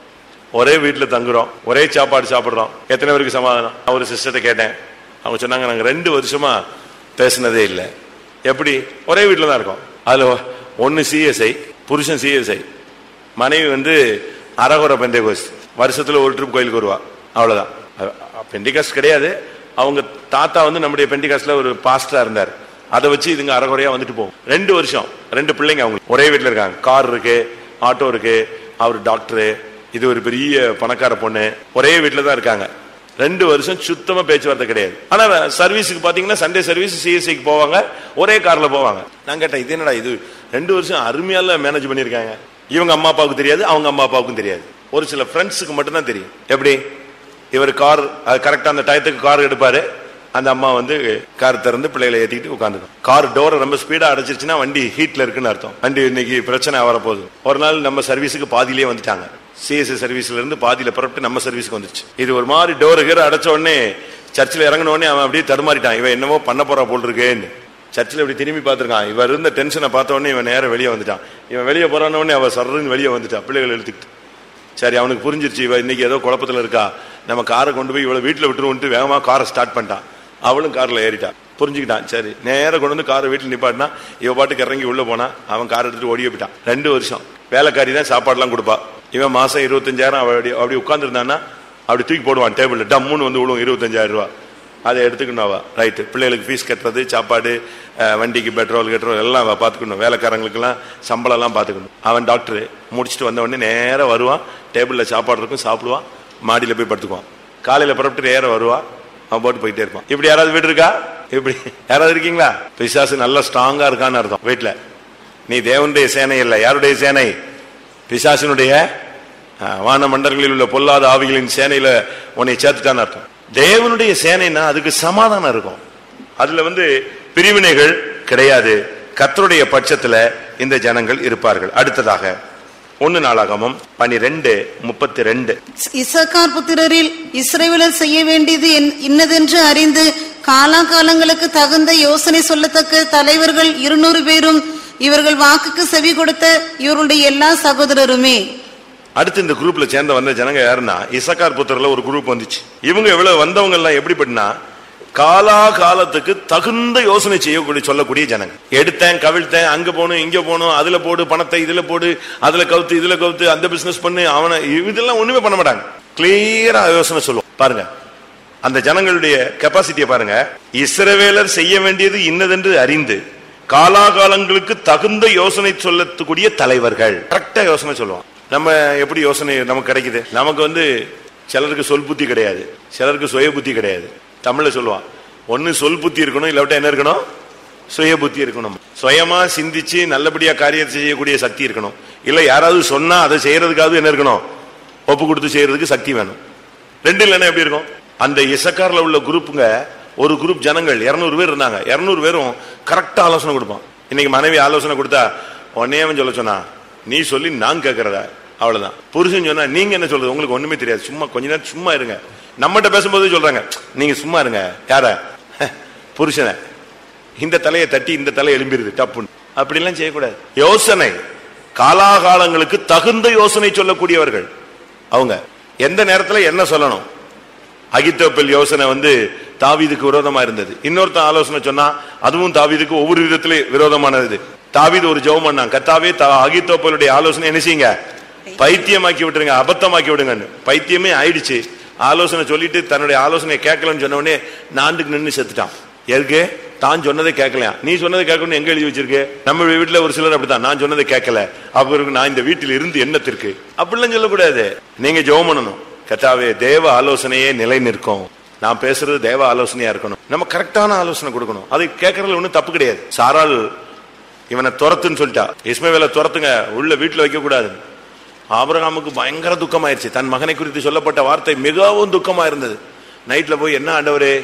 Speaker 2: ஒரே வீட்டுல தங்குறோம் ஒரே சாப்பாடு சாப்பிடுறோம் எத்தனை பேருக்கு சமாதானம் நான் ஒரு சிஸ்டத்தை கேட்டேன் அவங்க சொன்னாங்க நாங்க ரெண்டு வருஷமா பேசினதே இல்லை எப்படி ஒரே வீட்டுல தான் இருக்கோம் அதுல ஒன்னு சிஎஸ்ஐ புருஷன் சிஎஸ்ஐ மனைவி வந்து அரகுர பெந்தைகோஸ் வருஷத்துல ஒரு ட்ரிப் கோயிலுக்கு வருவா அவ்வளவுதான் பெண்டிகாஸ்ட் கிடையாது அவங்க தாத்தா வந்து நம்முடைய பெண்டிகாஸ்ட்ல ஒரு பாஸ்டரா இருந்தார் அதை வச்சு இதுங்க அறகுறையா வந்துட்டு போகும் ரெண்டு வருஷம் ரெண்டு பிள்ளைங்க அவங்க ஒரே வீட்டுல இருக்காங்க கார் இருக்கு ஆட்டோ இருக்கு அவர் டாக்டரு இது ஒரு பெரிய பணக்கார பொண்ணு ஒரே வீட்டுல தான் இருக்காங்க ரெண்டு வருஷம் சுத்தமா பேச்சுவார்த்தை கிடையாது ஆனா சர்வீஸுக்கு பாத்தீங்கன்னா சண்டே சர்வீஸ் சிஎஸ்சிக்கு போவாங்க ஒரே கார்ல போவாங்க நான் கேட்டேன் இது என்னடா இது ரெண்டு வருஷம் அருமையால மேனேஜ் பண்ணிருக்காங்க இவங்க அம்மா அப்பாவுக்கு தெரியாது அவங்க அம்மா அப்பாவுக்கும் தெரியாது ஒரு சில ஃப்ரெண்ட்ஸுக்கு மட்டும்தான் தெரியும் எப்படி இவர் கார் கரெக்டா அந்த டயத்துக்கு கார் எடுப்பாரு அந்த அம்மா வந்து கார் திறந்து பிள்ளைகளை ஏத்திக்கிட்டு உட்காந்துக்கும் கார் டோரை ரொம்ப ஸ்பீடா அடைச்சிருச்சுன்னா வண்டி ஹீட்ல இருக்குன்னு அர்த்தம் வண்டி இன்னைக்கு பிரச்சனை வரப்போகுது ஒரு நாள் நம்ம சர்வீஸுக்கு பாதியிலே வந்துட்டாங்க சிஎஸ்சி சர்வீஸ்ல இருந்து பாதியில புறப்பட்டு நம்ம சர்வீஸ்க்கு வந்துச்சு இது ஒரு மாதிரி டோரு கீரை அடைச்ச உடனே சர்ச்சில் இறங்கின உடனே அவன் அப்படியே தடுமாறிட்டான் இவன் என்னவோ பண்ண போறா போல் இருக்கேன்னு சர்ச்சில் இப்படி திரும்பி பார்த்திருக்கான் இவர் இருந்த டென்ஷனை பார்த்த உடனே இவன் நேரம் வெளியே வந்துட்டான் இவன் வெளியே போறான உடனே அவன் சர்றன்னு வெளியே வந்துட்டான் பிள்ளைகள் எழுத்துக்கிட்டு சரி அவனுக்கு புரிஞ்சிருச்சு இவ இன்னைக்கு ஏதோ குழப்பத்துல இருக்கா நம்ம காரை கொண்டு போய் இவ்வளவு வீட்டுல விட்டுருவோன்ட்டு வேகமா காரை ஸ்டார்ட் பண்ணிட்டான் அவளும் கார்ல ஏறிட்டா புரிஞ்சுக்கிட்டான் சரி நேரா கொண்டு வந்து காரை வீட்டுல நிப்பாட்டினா இவ பாட்டுக்கு இறங்கி உள்ள போனா அவன் காரை எடுத்துட்டு ஓடியே போயிட்டான் ரெண்டு வருஷம் வேலைக்காரி தான் சாப்பாடுலாம் கொடுப்பா இவன் மாசம் இருபத்தஞ்சாயிரம் அவ அப்படி அப்படி உட்காந்துருந்தான்னா அப்படி தூக்கி போடுவான் டேபிள்ல டம்முன்னு வந்து விழுவும் இருபத்தஞ்சாயிரம் ரூபா அதை எடுத்துக்கணும் அவ ரைட்டு பிள்ளைகளுக்கு ஃபீஸ் கட்டுறது சாப்பாடு அஹ், வண்டிக்கு பெட்ரோல் கட்டுறோம் எல்லாம் அவ பார்த்துக்கணும் வேலைக்காரங்களுக்கெல்லாம் சம்பளம் எல்லாம் பார்த்துக்கணும் அவன் டாக்டர் முடிச்சுட்டு வந்த உடனே நேரா வருவான் டேபிளில் சாப்பாடு இருக்கும் சாப்பிடுவான் மாடியில் போய் படுத்துக்குவான் காலையில் புறப்பட்டு நேரா வருவான் அவன் போட்டு போயிட்டே இருப்பான் இப்படி யாராவது வீடு இருக்கா இப்படி யாராவது இருக்கீங்களா பிசாசு நல்லா ஸ்ட்ராங்கா இருக்கான்னு அர்த்தம் வீட்டில் நீ தேவனுடைய சேனை இல்லை யாருடைய சேனை பிசாசினுடைய அஹ், வான மண்டலங்களில் உள்ள பொல்லாத ஆவிகளின் சேனையில உன்னை சேர்த்துட்டான்னு அர்த்தம் தேவனுடைய சேனைனா அதுக்கு சமாதானம் இருக்கும் அதுல வந்து பிரிவினைகள் கிடையாது கர்த்தருடைய பட்சத்துல இந்த ஜனங்கள் இருப்பார்கள் அடுத்ததாக ஒன்னு நாளாகமும் பனிரெண்டு முப்பத்தி ரெண்டு
Speaker 3: இசக்கார் புத்திரரில் இஸ்ரவேலர் செய்ய வேண்டியது என்- இன்னதென்று அறிந்து காலாகாலங்களுக்கு தகுந்த யோசனை சொல்லத்தக்க தலைவர்கள் இருநூறு பேரும் இவர்கள் வாக்குக்கு செவி கொடுத்த இவருடைய எல்லா சகோதரருமே
Speaker 2: அடுத்து இந்த குரூப்ல சேர்ந்த வந்த ஜனங்க யாருன்னா இசக்கார் புத்திரல ஒரு குரூப் வந்துச்சு இவங்க எவ்வளவு வந்தவங்க எல்லாம் எப்படி பண்ணா காலா காலத்துக்கு தகுந்த யோசனை செய்யக்கூடிய சொல்லக்கூடிய ஜனங்க எடுத்தேன் கவிழ்த்தேன் அங்க போகணும் இங்க போகணும் அதுல போடு பணத்தை இதுல போடு அதுல கவுத்து இதுல கவுத்து அந்த பிசினஸ் பண்ணு அவனை இதெல்லாம் ஒண்ணுமே பண்ண மாட்டாங்க கிளியரா யோசனை சொல்லுவோம் பாருங்க அந்த ஜனங்களுடைய கெப்பாசிட்டியை பாருங்க இஸ்ரவேலர் செய்ய வேண்டியது இன்னதென்று அறிந்து காலாகாலங்களுக்கு தகுந்த யோசனை சொல்லக்கூடிய தலைவர்கள் கரெக்டா யோசனை சொல்லுவான் நம்ம எப்படி யோசனை நமக்கு கிடைக்குது நமக்கு வந்து சிலருக்கு சொல் புத்தி கிடையாது சிலருக்கு சுய புத்தி கிடையாது தமிழ்ல சொல்லுவான் ஒன்னு சொல் புத்தி இருக்கணும் இல்லாவிட்டா என்ன இருக்கணும் சுய புத்தி இருக்கணும் சுயமா சிந்திச்சு நல்லபடியா காரியத்தை செய்யக்கூடிய சக்தி இருக்கணும் இல்ல யாராவது சொன்னா அதை செய்யறதுக்காவது என்ன இருக்கணும் ஒப்பு கொடுத்து செய்யறதுக்கு சக்தி வேணும் ரெண்டு இல்லைன்னா எப்படி இருக்கும் அந்த இசக்கார்ல உள்ள குரூப்புங்க ஒரு குரூப் ஜனங்கள் இருநூறு பேர் இருந்தாங்க இருநூறு பேரும் கரெக்டா ஆலோசனை கொடுப்பான் இன்னைக்கு மனைவி ஆலோசனை கொடுத்தா உடனே அவன் சொல்ல சொன்னா நீ சொல்லி நான் கேட்கறதா அவ்வளவுதான் புருஷன் சொன்னா நீங்க என்ன சொல்றது உங்களுக்கு ஒண்ணுமே தெரியாது சும்மா கொஞ்ச நேரம் சும்மா இருங்க நம்மகிட்ட பேசும்போது சொல்றாங்க நீங்க சும்மா இருங்க யார புருஷனை இந்த தலையை தட்டி இந்த தலை எழும்பிருது டப்புன்னு அப்படிலாம் செய்யக்கூடாது யோசனை காலாகாலங்களுக்கு தகுந்த யோசனை சொல்லக்கூடியவர்கள் அவங்க எந்த நேரத்துல என்ன சொல்லணும் அகித்தோப்பல் யோசனை வந்து தாவீதுக்கு விரோதமா இருந்தது இன்னொருத்தன் ஆலோசனை சொன்னா அதுவும் தாவீதுக்கு ஒவ்வொரு விதத்திலே விரோதமானது தாவீது ஒரு ஜெபம் பண்ணான் கத்தாவே தா- அகித்தோப்பலுடைய ஆலோசனை என்ன செய்யுங்க பைத்தியமாக்கி விட்டுருங்க அபத்தமாக்கி விடுங்கன்னு பைத்தியமே ஆயிடுச்சு ஆலோசனை சொல்லிட்டு தன்னுடைய ஆலோசனையை கேட்கலன்னு சொன்ன உடனே நாண்டுக்கு நின்று செத்துட்டான் எதுக்கு தான் சொன்னதை கேட்கலையா நீ சொன்னதை கேட்கணும்னு எங்க எழுதி வச்சிருக்கு நம்ம வீட்டுல ஒரு சிலர் அப்படித்தான் நான் சொன்னதை கேட்கல அப்புறம் நான் இந்த வீட்டில் இருந்து என்னத்திற்கு அப்படிலாம் சொல்லக்கூடாது நீங்க ஜெபம் பண்ணணும் கத்தாவே தேவ ஆலோசனையே நிலை நிற்கும் நான் பேசுறது தேவ ஆலோசனையா இருக்கணும் நம்ம கரெக்டான ஆலோசனை கொடுக்கணும் அது கேட்கறதுல ஒண்ணும் தப்பு கிடையாது சாரால் இவனை துரத்துன்னு சொல்லிட்டா இஸ்மவேலை துரத்துங்க உள்ள வீட்டுல வைக்க கூடாது ஆபிரகாமுக்கு பயங்கர துக்கமாயிருச்சு தன் மகனை குறித்து சொல்லப்பட்ட வார்த்தை மிகவும் துக்கமா இருந்தது நைட்ல போய் என்ன ஆண்டவரே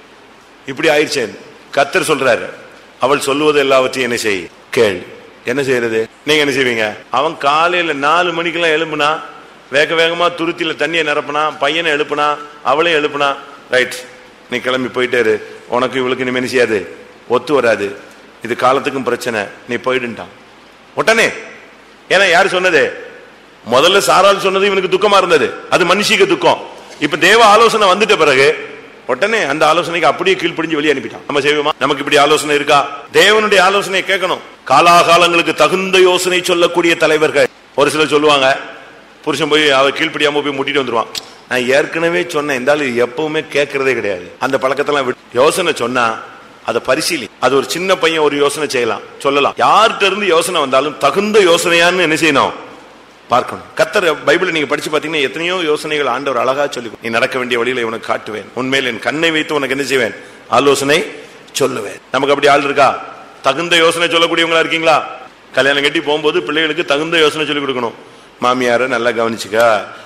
Speaker 2: இப்படி ஆயிடுச்சேன் கத்தர் சொல்றாரு அவள் சொல்லுவது எல்லாவற்றையும் என்ன செய் கேள் என்ன செய்யறது நீங்க என்ன செய்வீங்க அவன் காலையில நாலு மணிக்கெல்லாம் எழுப்புனா வேக வேகமா துருத்தியில தண்ணியை நிரப்புனா பையனை எழுப்புனா அவளையும் எழுப்புனா ரைட் நீ கிளம்பி போயிட்டே இரு உனக்கு இவளுக்கு இனிமே என்ன செய்யாது ஒத்து வராது இது காலத்துக்கும் பிரச்சனை நீ போயிடுன்ட்டான் உடனே ஏன்னா யார் சொன்னது முதல்ல சாரால் சொன்னது இவனுக்கு துக்கமா இருந்தது அது மனுஷிக்கு துக்கம் இப்ப தேவ ஆலோசனை வந்துட்ட பிறகு உடனே அந்த ஆலோசனைக்கு அப்படியே கீழ்ப்படிஞ்சு வெளியே அனுப்பிட்டான் நம்ம செய்வோமா நமக்கு இப்படி ஆலோசனை இருக்கா தேவனுடைய ஆலோசனையை கேட்கணும் காலாகாலங்களுக்கு தகுந்த யோசனை சொல்லக்கூடிய தலைவர்கள் ஒரு சிலர் சொல்லுவாங்க புருஷன் போய் அவ கீழ்ப்படியாம போய் முட்டிட்டு வந்துருவான் நான் ஏற்கனவே சொன்னேன் இந்த ஆளு எப்பவுமே கேட்கறதே கிடையாது அந்த பழக்கத்தெல்லாம் விட்டு யோசனை சொன்னா அதை பரிசீலி அது ஒரு சின்ன பையன் ஒரு யோசனை செய்யலாம் சொல்லலாம் யார்கிட்ட இருந்து யோசனை வந்தாலும் தகுந்த யோசனையான்னு என்ன செய்யணும் பார்க்கணும் கத்தர் பைபிள் நீங்க படிச்சு பாத்தீங்கன்னா எத்தனையோ யோசனைகள் ஆண்டவர் அழகா சொல்லி நீ நடக்க வேண்டிய வழியில உனக்கு காட்டுவேன் உண்மையில் என் கண்ணை வைத்து உனக்கு என்ன செய்வேன் ஆலோசனை சொல்லுவேன் நமக்கு அப்படி ஆள் இருக்கா தகுந்த யோசனை சொல்லக்கூடியவங்களா இருக்கீங்களா கல்யாணம் கட்டி போகும்போது பிள்ளைகளுக்கு தகுந்த யோசனை சொல்லி கொடுக்கணும் மாமியாரை நல்லா கவனிச்சுக்க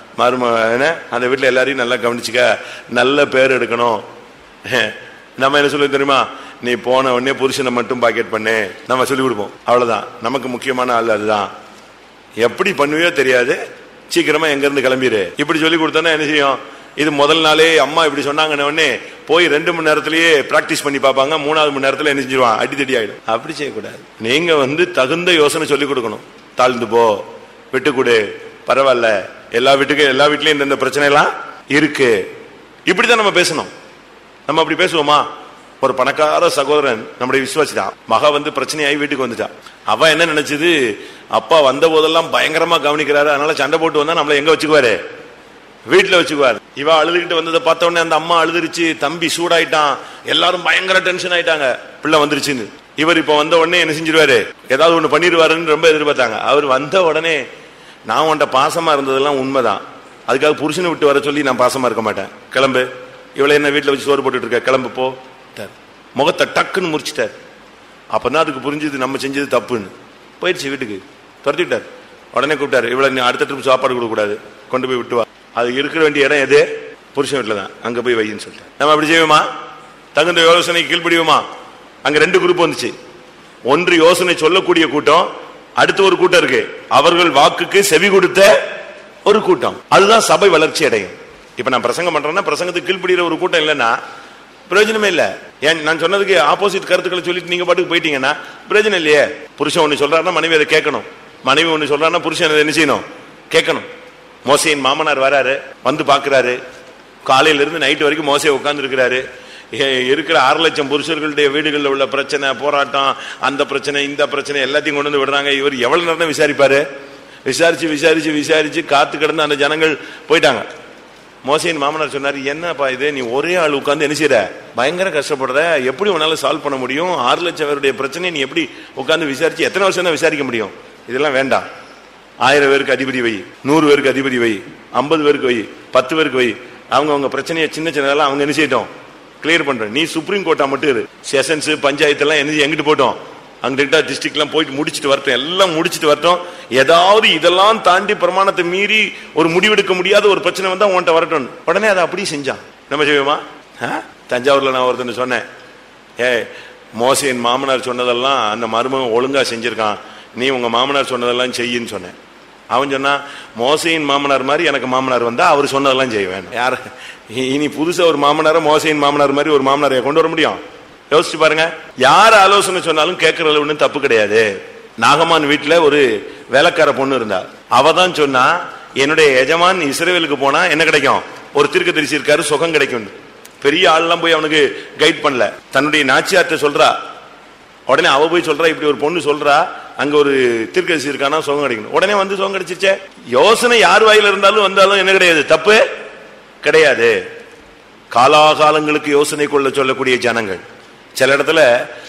Speaker 2: மருமகன அந்த வீட்டுல எல்லாரையும் நல்லா கவனிச்சுக்க நல்ல பேர் எடுக்கணும் நம்ம என்ன சொல்லுவோம் தெரியுமா நீ போன உடனே புருஷனை மட்டும் பாக்கெட் பண்ணு நம்ம சொல்லி கொடுப்போம் அவ்வளவுதான் நமக்கு முக்கியமான ஆள் அதுதான் எப்படி பண்ணுவியோ தெரியாது சீக்கிரமா எங்க இருந்து கிளம்பிடு இப்படி சொல்லி கொடுத்தோன்னா என்ன செய்யும் இது முதல் நாளே அம்மா இப்படி சொன்னாங்கன்ன உடனே போய் ரெண்டு மணி நேரத்திலேயே பிராக்டிஸ் பண்ணி பார்ப்பாங்க மூணாவது மணி நேரத்துல என்ன செஞ்சிருவான் அடித்தடி ஆயிடும் அப்படி செய்யக்கூடாது நீங்க வந்து தகுந்த யோசனை சொல்லி கொடுக்கணும் தாழ்ந்து போ விட்டு கொடு பரவாயில்ல எல்லா வீட்டுக்கும் எல்லா வீட்லயும் இந்த இந்த பிரச்சனை எல்லாம் இருக்கு இப்படிதான் நம்ம பேசணும் நம்ம அப்படி பேசுவோமா ஒரு பணக்கார சகோதரன் நம்முடைய விசுவாசிதான் மக வந்து பிரச்சனையாகி வீட்டுக்கு வந்துட்டான் அவ என்ன நினைச்சது அப்பா வந்த போதெல்லாம் பயங்கரமா கவனிக்கிறாரு அதனால சண்டை போட்டு வந்தா நம்மள எங்க வச்சுக்குவாரு வீட்டுல வச்சுக்குவாரு இவ அழுதுகிட்டு வந்ததை பார்த்த உடனே அந்த அம்மா அழுதுருச்சு தம்பி சூடாயிட்டான் எல்லாரும் பயங்கர டென்ஷன் ஆயிட்டாங்க பிள்ளை வந்துருச்சுன்னு இவர் இப்ப வந்த உடனே என்ன செஞ்சிருவாரு ஏதாவது ஒண்ணு பண்ணிடுவாருன்னு ரொம்ப எதிர்பார்த்தாங்க அவர் வந்த உடனே நான் உன்ட்ட பாசமா இருந்ததெல்லாம் உண்மைதான் அதுக்காக புருஷனை விட்டு வர சொல்லி நான் பாசமா இருக்க மாட்டேன் கிளம்பு இவளை என்ன வீட்டுல வச்சு சோறு போட்டுட்டு இருக்க கிளம்பு போ ட்டார். முகத்தை டக்குன்னு முறிச்சிட்டார் அப்பதான் அதுக்கு புரிஞ்சது நம்ம செஞ்சது தப்புன்னு போயிடுச்சு வீட்டுக்கு துரத்திட்டார் உடனே கூப்பிட்டாரு இவ்வளவு நீ அடுத்த ட்ரிப் சாப்பாடு கொடுக்க கூடாது கொண்டு போய் விட்டு வா அது இருக்கிற வேண்டிய இடம் எது புருஷன் வீட்டுல தான் அங்க போய் வையின்னு சொல்லிட்டேன் நம்ம அப்படி செய்வோமா தகுந்த யோசனை கீழ்ப்படியுமா அங்க ரெண்டு குரூப் வந்துச்சு ஒன்று யோசனை சொல்லக்கூடிய கூட்டம் அடுத்து ஒரு கூட்டம் இருக்கு அவர்கள் வாக்குக்கு செவி கொடுத்த ஒரு கூட்டம் அதுதான் சபை வளர்ச்சி அடையும் இப்ப நான் பிரசங்கம் பண்றேன்னா பிரசங்கத்துக்கு கீழ்ப்படுகிற ஒரு கூட்டம் இல்லைன்னா பிரயோஜனமே இல்ல ஏன் நான் சொன்னதுக்கு ஆப்போசிட் கருத்துக்களை சொல்லிட்டு நீங்க பாட்டுக்கு போயிட்டீங்கன்னா பிரயோஜனம் இல்லையே புருஷன் ஒண்ணு சொல்றாருன்னா மனைவி அதை கேட்கணும் மனைவி ஒண்ணு சொல்றாருன்னா புருஷன் அதை என்ன செய்யணும் கேட்கணும் மோசையின் மாமனார் வராரு வந்து பாக்குறாரு காலையில இருந்து நைட் வரைக்கும் மோசை உட்கார்ந்து இருக்கிறாரு இருக்கிற ஆறு லட்சம் புருஷர்களுடைய வீடுகளில் உள்ள பிரச்சனை போராட்டம் அந்த பிரச்சனை இந்த பிரச்சனை எல்லாத்தையும் கொண்டு வந்து விடுறாங்க இவர் எவ்வளவு நேரம் தான் விசாரிப்பாரு விசாரிச்சு விசாரிச்சு விசாரிச்சு காத்து கிடந்து அந்த ஜனங்கள் போயிட்டாங்க மோசையின் மாமனார் சொன்னாரு என்னப்பா இது நீ ஒரே ஆள் உட்கார்ந்து என்ன செய்யற பயங்கர கஷ்டப்படுற எப்படி உன்னால சால்வ் பண்ண முடியும் ஆறு லட்சம் பேருடைய பிரச்சனையை நீ எப்படி உட்கார்ந்து விசாரிச்சு எத்தனை வருஷம் தான் விசாரிக்க முடியும் இதெல்லாம் வேண்டாம் ஆயிரம் பேருக்கு அதிபதி வை நூறு பேருக்கு அதிபதி வை ஐம்பது பேருக்கு வை பத்து பேருக்கு வை அவங்க அவங்க பிரச்சனையை சின்ன சின்னதெல்லாம் அவங்க என்ன செய்யட்டும் கிளியர் பண்றேன் நீ சுப்ரீம் கோர்ட்டா மட்டும் இரு செஷன்ஸ் பஞ்சாயத்து எல்லாம் என்ன எங்கிட்டு போட்டோம் அங்கிட்ட டிஸ்ட்ரிக்ட் எல்லாம் போயிட்டு முடிச்சிட்டு வரட்டும் எல்லாம் முடிச்சிட்டு வரட்டும் ஏதாவது இதெல்லாம் தாண்டி பிரமாணத்தை மீறி ஒரு முடிவெடுக்க முடியாத ஒரு பிரச்சனை வந்தா உன்கிட்ட வரட்டும் உடனே அதை அப்படியே செஞ்சான் நம்ம செய்வோமா ஆ? தஞ்சாவூர்ல நான் ஒருத்தன் சொன்னேன் ஏ மோசையின் மாமனார் சொன்னதெல்லாம் அந்த மருமகன் ஒழுங்கா செஞ்சிருக்கான் நீ உங்க மாமனார் சொன்னதெல்லாம் செய்யின்னு சொன்னேன் அவன் சொன்னா மோசையின் மாமனார் மாதிரி எனக்கு மாமனார் வந்தா அவர் சொன்னதெல்லாம் செய்வேன் யார் இனி புதுசா ஒரு மாமனார மோசையின் மாமனார் மாதிரி ஒரு மாமனாரை கொண்டு வர முடியும் யோசிச்சு பாருங்க யார் ஆலோசனை சொன்னாலும் கேட்கறதுல ஒன்றும் தப்பு கிடையாது நாகமான் வீட்டுல ஒரு வேலைக்கார பொண்ணு இருந்தா அவ தான் சொன்னா என்னுடைய எஜமான் இஸ்ரேலுக்கு போனா என்ன கிடைக்கும் ஒரு தீர்க்க தரிசி இருக்காரு சுகம் கிடைக்கும் பெரிய ஆள்லாம் போய் அவனுக்கு கைட் பண்ணல தன்னுடைய நாச்சியார்ட்ட சொல்றா உடனே அவ போய் சொல்றா இப்படி ஒரு பொண்ணு சொல்றா அங்க ஒரு தீர்க்கதரிசி இருக்கானா சுகம் கிடைக்கணும் உடனே வந்து சுகம் கிடைச்சிச்சே யோசனை யார் வாயில இருந்தாலும் வந்தாலும் என்ன கிடையாது தப்பு கிடையாது காலாகாலங்களுக்கு யோசனை கொள்ள சொல்லக்கூடிய ஜனங்கள் சில இடத்துல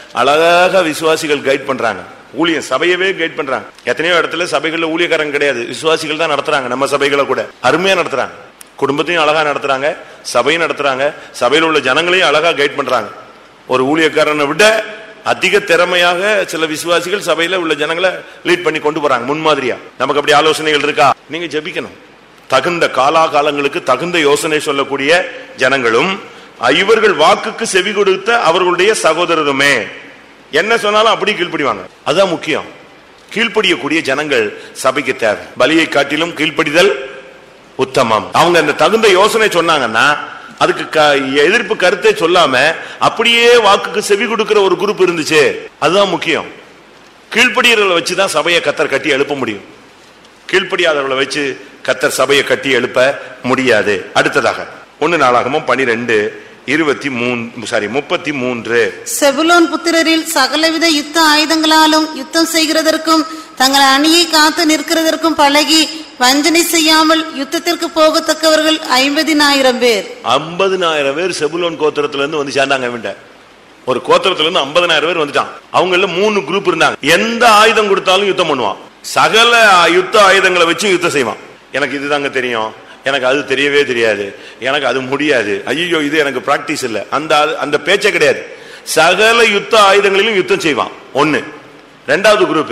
Speaker 2: அழகாக விசுவாசிகள் கைட் பண்றாங்க ஊழியம் சபையவே கைட் பண்றாங்க எத்தனையோ இடத்துல சபைகள்ல ஊழியக்காரங்க கிடையாது விசுவாசிகள் தான் நடத்துறாங்க நம்ம சபைகளை கூட அருமையா நடத்துறாங்க குடும்பத்தையும் அழகா நடத்துறாங்க சபையும் நடத்துறாங்க சபையில் உள்ள ஜனங்களையும் அழகா கைட் பண்றாங்க ஒரு ஊழியக்காரனை விட அதிக திறமையாக சில விசுவாசிகள் சபையில உள்ள ஜனங்களை லீட் பண்ணி கொண்டு போறாங்க முன்மாதிரியா நமக்கு அப்படி ஆலோசனைகள் இருக்கா நீங்க ஜெபிக்கணும் தகுந்த காலாகாலங்களுக்கு தகுந்த யோசனை சொல்லக்கூடிய ஜனங்களும் அஹ், இவர்கள் வாக்குக்கு செவி கொடுத்த அவர்களுடைய சகோதரருமே என்ன சொன்னாலும் அப்படி கீழ்ப்படிவாங்க அதுதான் முக்கியம் கீழ்ப்படியக்கூடிய ஜனங்கள் சபைக்கு தேவை பலியை காட்டிலும் கீழ்ப்படிதல் உத்தமம் அவங்க அந்த தகுந்த யோசனை சொன்னாங்கன்னா அதுக்கு க- எதிர்ப்பு கருத்தை சொல்லாம அப்படியே வாக்குக்கு செவி கொடுக்கிற ஒரு குரூப் இருந்துச்சு அதுதான் முக்கியம் கீழ்ப்படியர்களை வச்சுதான் சபையை கத்தர் கட்டி எழுப்ப முடியும் கீழ்ப்படியாதவர்களை வச்சு கத்தர் சபையை கட்டி எழுப்ப முடியாது அடுத்ததாக ஒன்னு நாளாகமும் பனிரெண்டு இருபத்தி மூணு சாரி முப்பத்தி மூன்று
Speaker 3: செபுலோன் புத்திரரில் சகலவித யுத்த ஆயுதங்களாலும் யுத்தம் செய்கிறதற்கும் தங்கள் அணியை காத்து நிற்கிறதற்கும் பழகி வஞ்சனை செய்யாமல் யுத்தத்திற்கு போகத்தக்கவர்கள் ஐம்பதினாயிரம் பேர்
Speaker 2: ஐம்பதினாயிரம் பேர் செபுலோன் கோத்திரத்துல இருந்து வந்து சேர்ந்தாங்க இவன்ட்ட ஒரு கோத்திரத்துல இருந்து ஐம்பதனாயிரம் பேர் வந்துட்டான் அவங்கள மூணு குரூப் இருந்தாங்க எந்த ஆயுதம் கொடுத்தாலும் யுத்தம் பண்ணுவான் சகல யுத்த ஆயுதங்களை வச்சு யுத்தம் செய்வான் எனக்கு இதுதாங்க தெரியும் எனக்கு அது தெரியவே தெரியாது எனக்கு அது முடியாது ஐயோ இது எனக்கு பிராக்டிஸ் இல்ல அந்த அந்த பேச்சே கிடையாது சகல யுத்த ஆயுதங்களிலும் யுத்தம் செய்வான் ஒண்ணு ரெண்டாவது குரூப்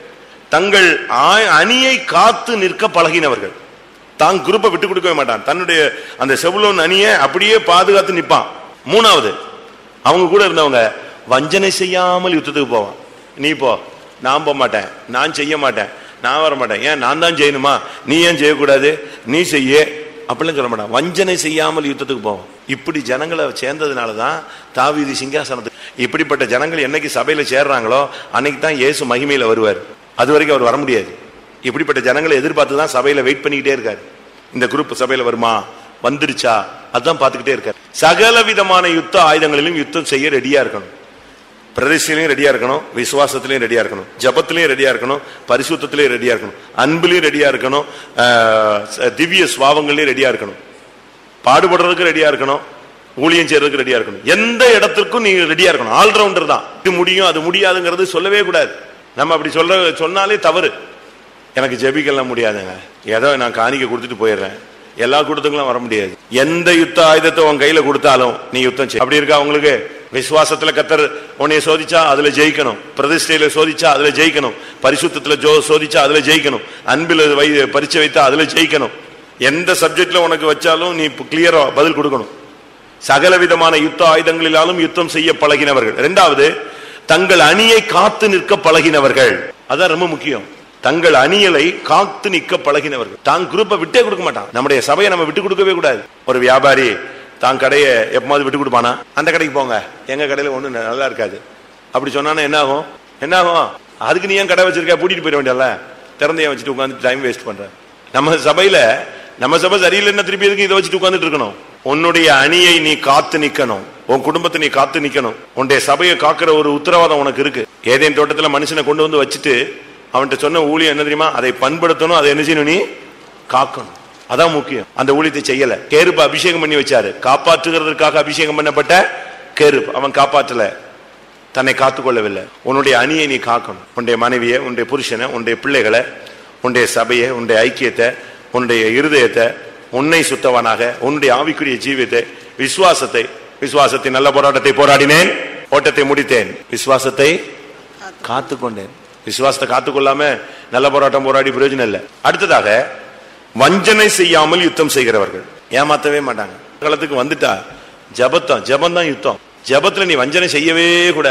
Speaker 2: தங்கள் ஆ- அணியை காத்து நிற்க பழகினவர்கள் தான் குரூப்பை விட்டு கொடுக்கவே மாட்டான் தன்னுடைய அந்த செவுலோன் அணியை அப்படியே பாதுகாத்து நிப்பான் மூணாவது அவங்க கூட இருந்தவங்க வஞ்சனை செய்யாமல் யுத்தத்துக்கு போவான் நீ போ நான் போக மாட்டேன் நான் செய்ய மாட்டேன் நான் வர மாட்டேன் ஏன் நான் தான் செய்யணுமா நீ ஏன் செய்யக்கூடாது நீ செய்ய அப்படிலாம் சொல்ல மாட்டான் வஞ்சனை செய்யாமல் யுத்தத்துக்கு போவோம் இப்படி ஜனங்களை சேர்ந்ததுனால தான் தாவீது சிங்காசனத்துக்கு இப்படிப்பட்ட ஜனங்கள் என்னைக்கு சபையில சேர்றாங்களோ அன்னைக்கு தான் இயேசு மகிமையில வருவார் அது வரைக்கும் அவர் வர முடியாது இப்படிப்பட்ட ஜனங்களை எதிர்பார்த்து தான் சபையில வெயிட் பண்ணிக்கிட்டே இருக்காரு இந்த குரூப் சபையில வருமா வந்துருச்சா அதான் பார்த்துக்கிட்டே இருக்காரு சகல விதமான யுத்த ஆயுதங்களிலும் யுத்தம் செய்ய ரெடியா இருக்கணும் பிரதிஷ்டையிலையும் ரெடியா இருக்கணும் விசுவாசத்திலையும் ரெடியா இருக்கணும் ஜபத்திலையும் ரெடியா இருக்கணும் பரிசுத்தத்திலையும் ரெடியா இருக்கணும் அன்பிலையும் ரெடியா இருக்கணும் ஆஹ், ச- திவ்ய சுவாவங்களையும் ரெடியா இருக்கணும் பாடுபடுறதுக்கு ரெடியா இருக்கணும் ஊழியம் செய்யறதுக்கு ரெடியா இருக்கணும் எந்த இடத்துக்கும் நீங்க ரெடியா இருக்கணும் ஆல்ரவுண்டர் தான் இது முடியும் அது முடியாதுங்கிறது சொல்லவே கூடாது நம்ம அப்படி சொல்ற சொன்னாலே தவறு எனக்கு ஜெபிக்கலாம் முடியாதுங்க ஏதோ நான் காணிக்க கொடுத்துட்டு போயிடுறேன் எல்லா கூட்டத்துக்கும் வர முடியாது எந்த யுத்த ஆயுதத்தை உன் கையில கொடுத்தாலும் நீ யுத்தம் செய் அப்படி இருக்கா உங்களுக்கு விசுவாசத்துல கத்தர் உன்னைய சோதிச்சா அதுல ஜெயிக்கணும் பிரதிஷ்டையில சோதிச்சா அதுல ஜெயிக்கணும் பரிசுத்தத்துல ஜோ சோதிச்சா அதுல ஜெயிக்கணும் அன்பில் வை பரிச்சை வைத்தா அதுல ஜெயிக்கணும் எந்த சப்ஜெக்ட்ல உனக்கு வச்சாலும் நீ கிளியரா பதில் கொடுக்கணும் சகல விதமான யுத்த ஆயுதங்களிலாலும் யுத்தம் செய்ய பழகினவர்கள் இரண்டாவது தங்கள் அணியை காத்து நிற்க பழகினவர்கள் அதான் ரொம்ப முக்கியம் தங்கள் அணியலை காத்து நிற்க பழகினவர்கள் தான் குரூப்பை விட்டே கொடுக்க மாட்டான் நம்முடைய சபையை நம்ம விட்டு கொடுக்கவே கூடாது ஒரு வியாபாரி தான் கடையை எப்பமாவது விட்டு கொடுப்பானா அந்த கடைக்கு போங்க எங்க கடையில ஒண்ணு நல்லா இருக்காது அப்படி சொன்னானா என்ன ஆகும் என்ன ஆகும் அதுக்கு நீ ஏன் கடை வச்சிருக்க பூட்டிட்டு போயிட வேண்டியல திறந்தைய வச்சுட்டு உட்காந்து டைம் வேஸ்ட் பண்ற நம்ம சபையில நம்ம சபை சரியில்லைன்னா திருப்பி எதுக்கு இதை வச்சுட்டு உட்கார்ந்துட்டு இருக்கணும் உன்னுடைய அணியை நீ காத்து நிக்கணும் உன் குடும்பத்தை நீ காத்து நிக்கணும் உன்னுடைய சபையை காக்கிற ஒரு உத்தரவாதம் உனக்கு இருக்கு ஏதேன் தோட்டத்துல மனுஷனை கொண்டு வந்து வச்சுட்டு அவன்கிட்ட சொன்ன ஊழியம் என்ன தெரியுமா அதை பண்படுத்தணும் அதை என்ன செய்யணும் நீ காக்கணும் அதான் முக்கியம் அந்த ஊழியத்தை செய்யல கேருப்பு அபிஷேகம் பண்ணி வச்சாரு காப்பாற்றுகிறதற்காக அபிஷேகம் பண்ணப்பட்ட கேருப் அவன் காப்பாற்றல தன்னை காத்துக்கொள்ளவில்லை உன்னுடைய அணியை நீ காக்கணும் உன்னுடைய மனைவியை உன்னுடைய புருஷனை உன்னுடைய பிள்ளைகளை உன்னுடைய சபையை உன்னுடைய ஐக்கியத்தை உன்னுடைய இருதயத்தை உன்னை சுத்தவனாக உன்னுடைய ஆவிக்குரிய ஜீவியத்தை விசுவாசத்தை விசுவாசத்தை நல்ல போராட்டத்தை போராடினேன் ஓட்டத்தை முடித்தேன் விசுவாசத்தை காத்துக்கொண்டேன் விசுவாசத்தை காத்துக்கொள்ளாம நல்ல போராட்டம் போராடி பிரயோஜனம் இல்லை அடுத்ததாக வஞ்சனை செய்யாமல் யுத்தம் செய்கிறவர்கள் ஏமாத்தவே மாட்டாங்க காலத்துக்கு வந்துட்டா ஜபத்தம் ஜபம் தான் யுத்தம் ஜபத்துல நீ வஞ்சனை செய்யவே கூடாது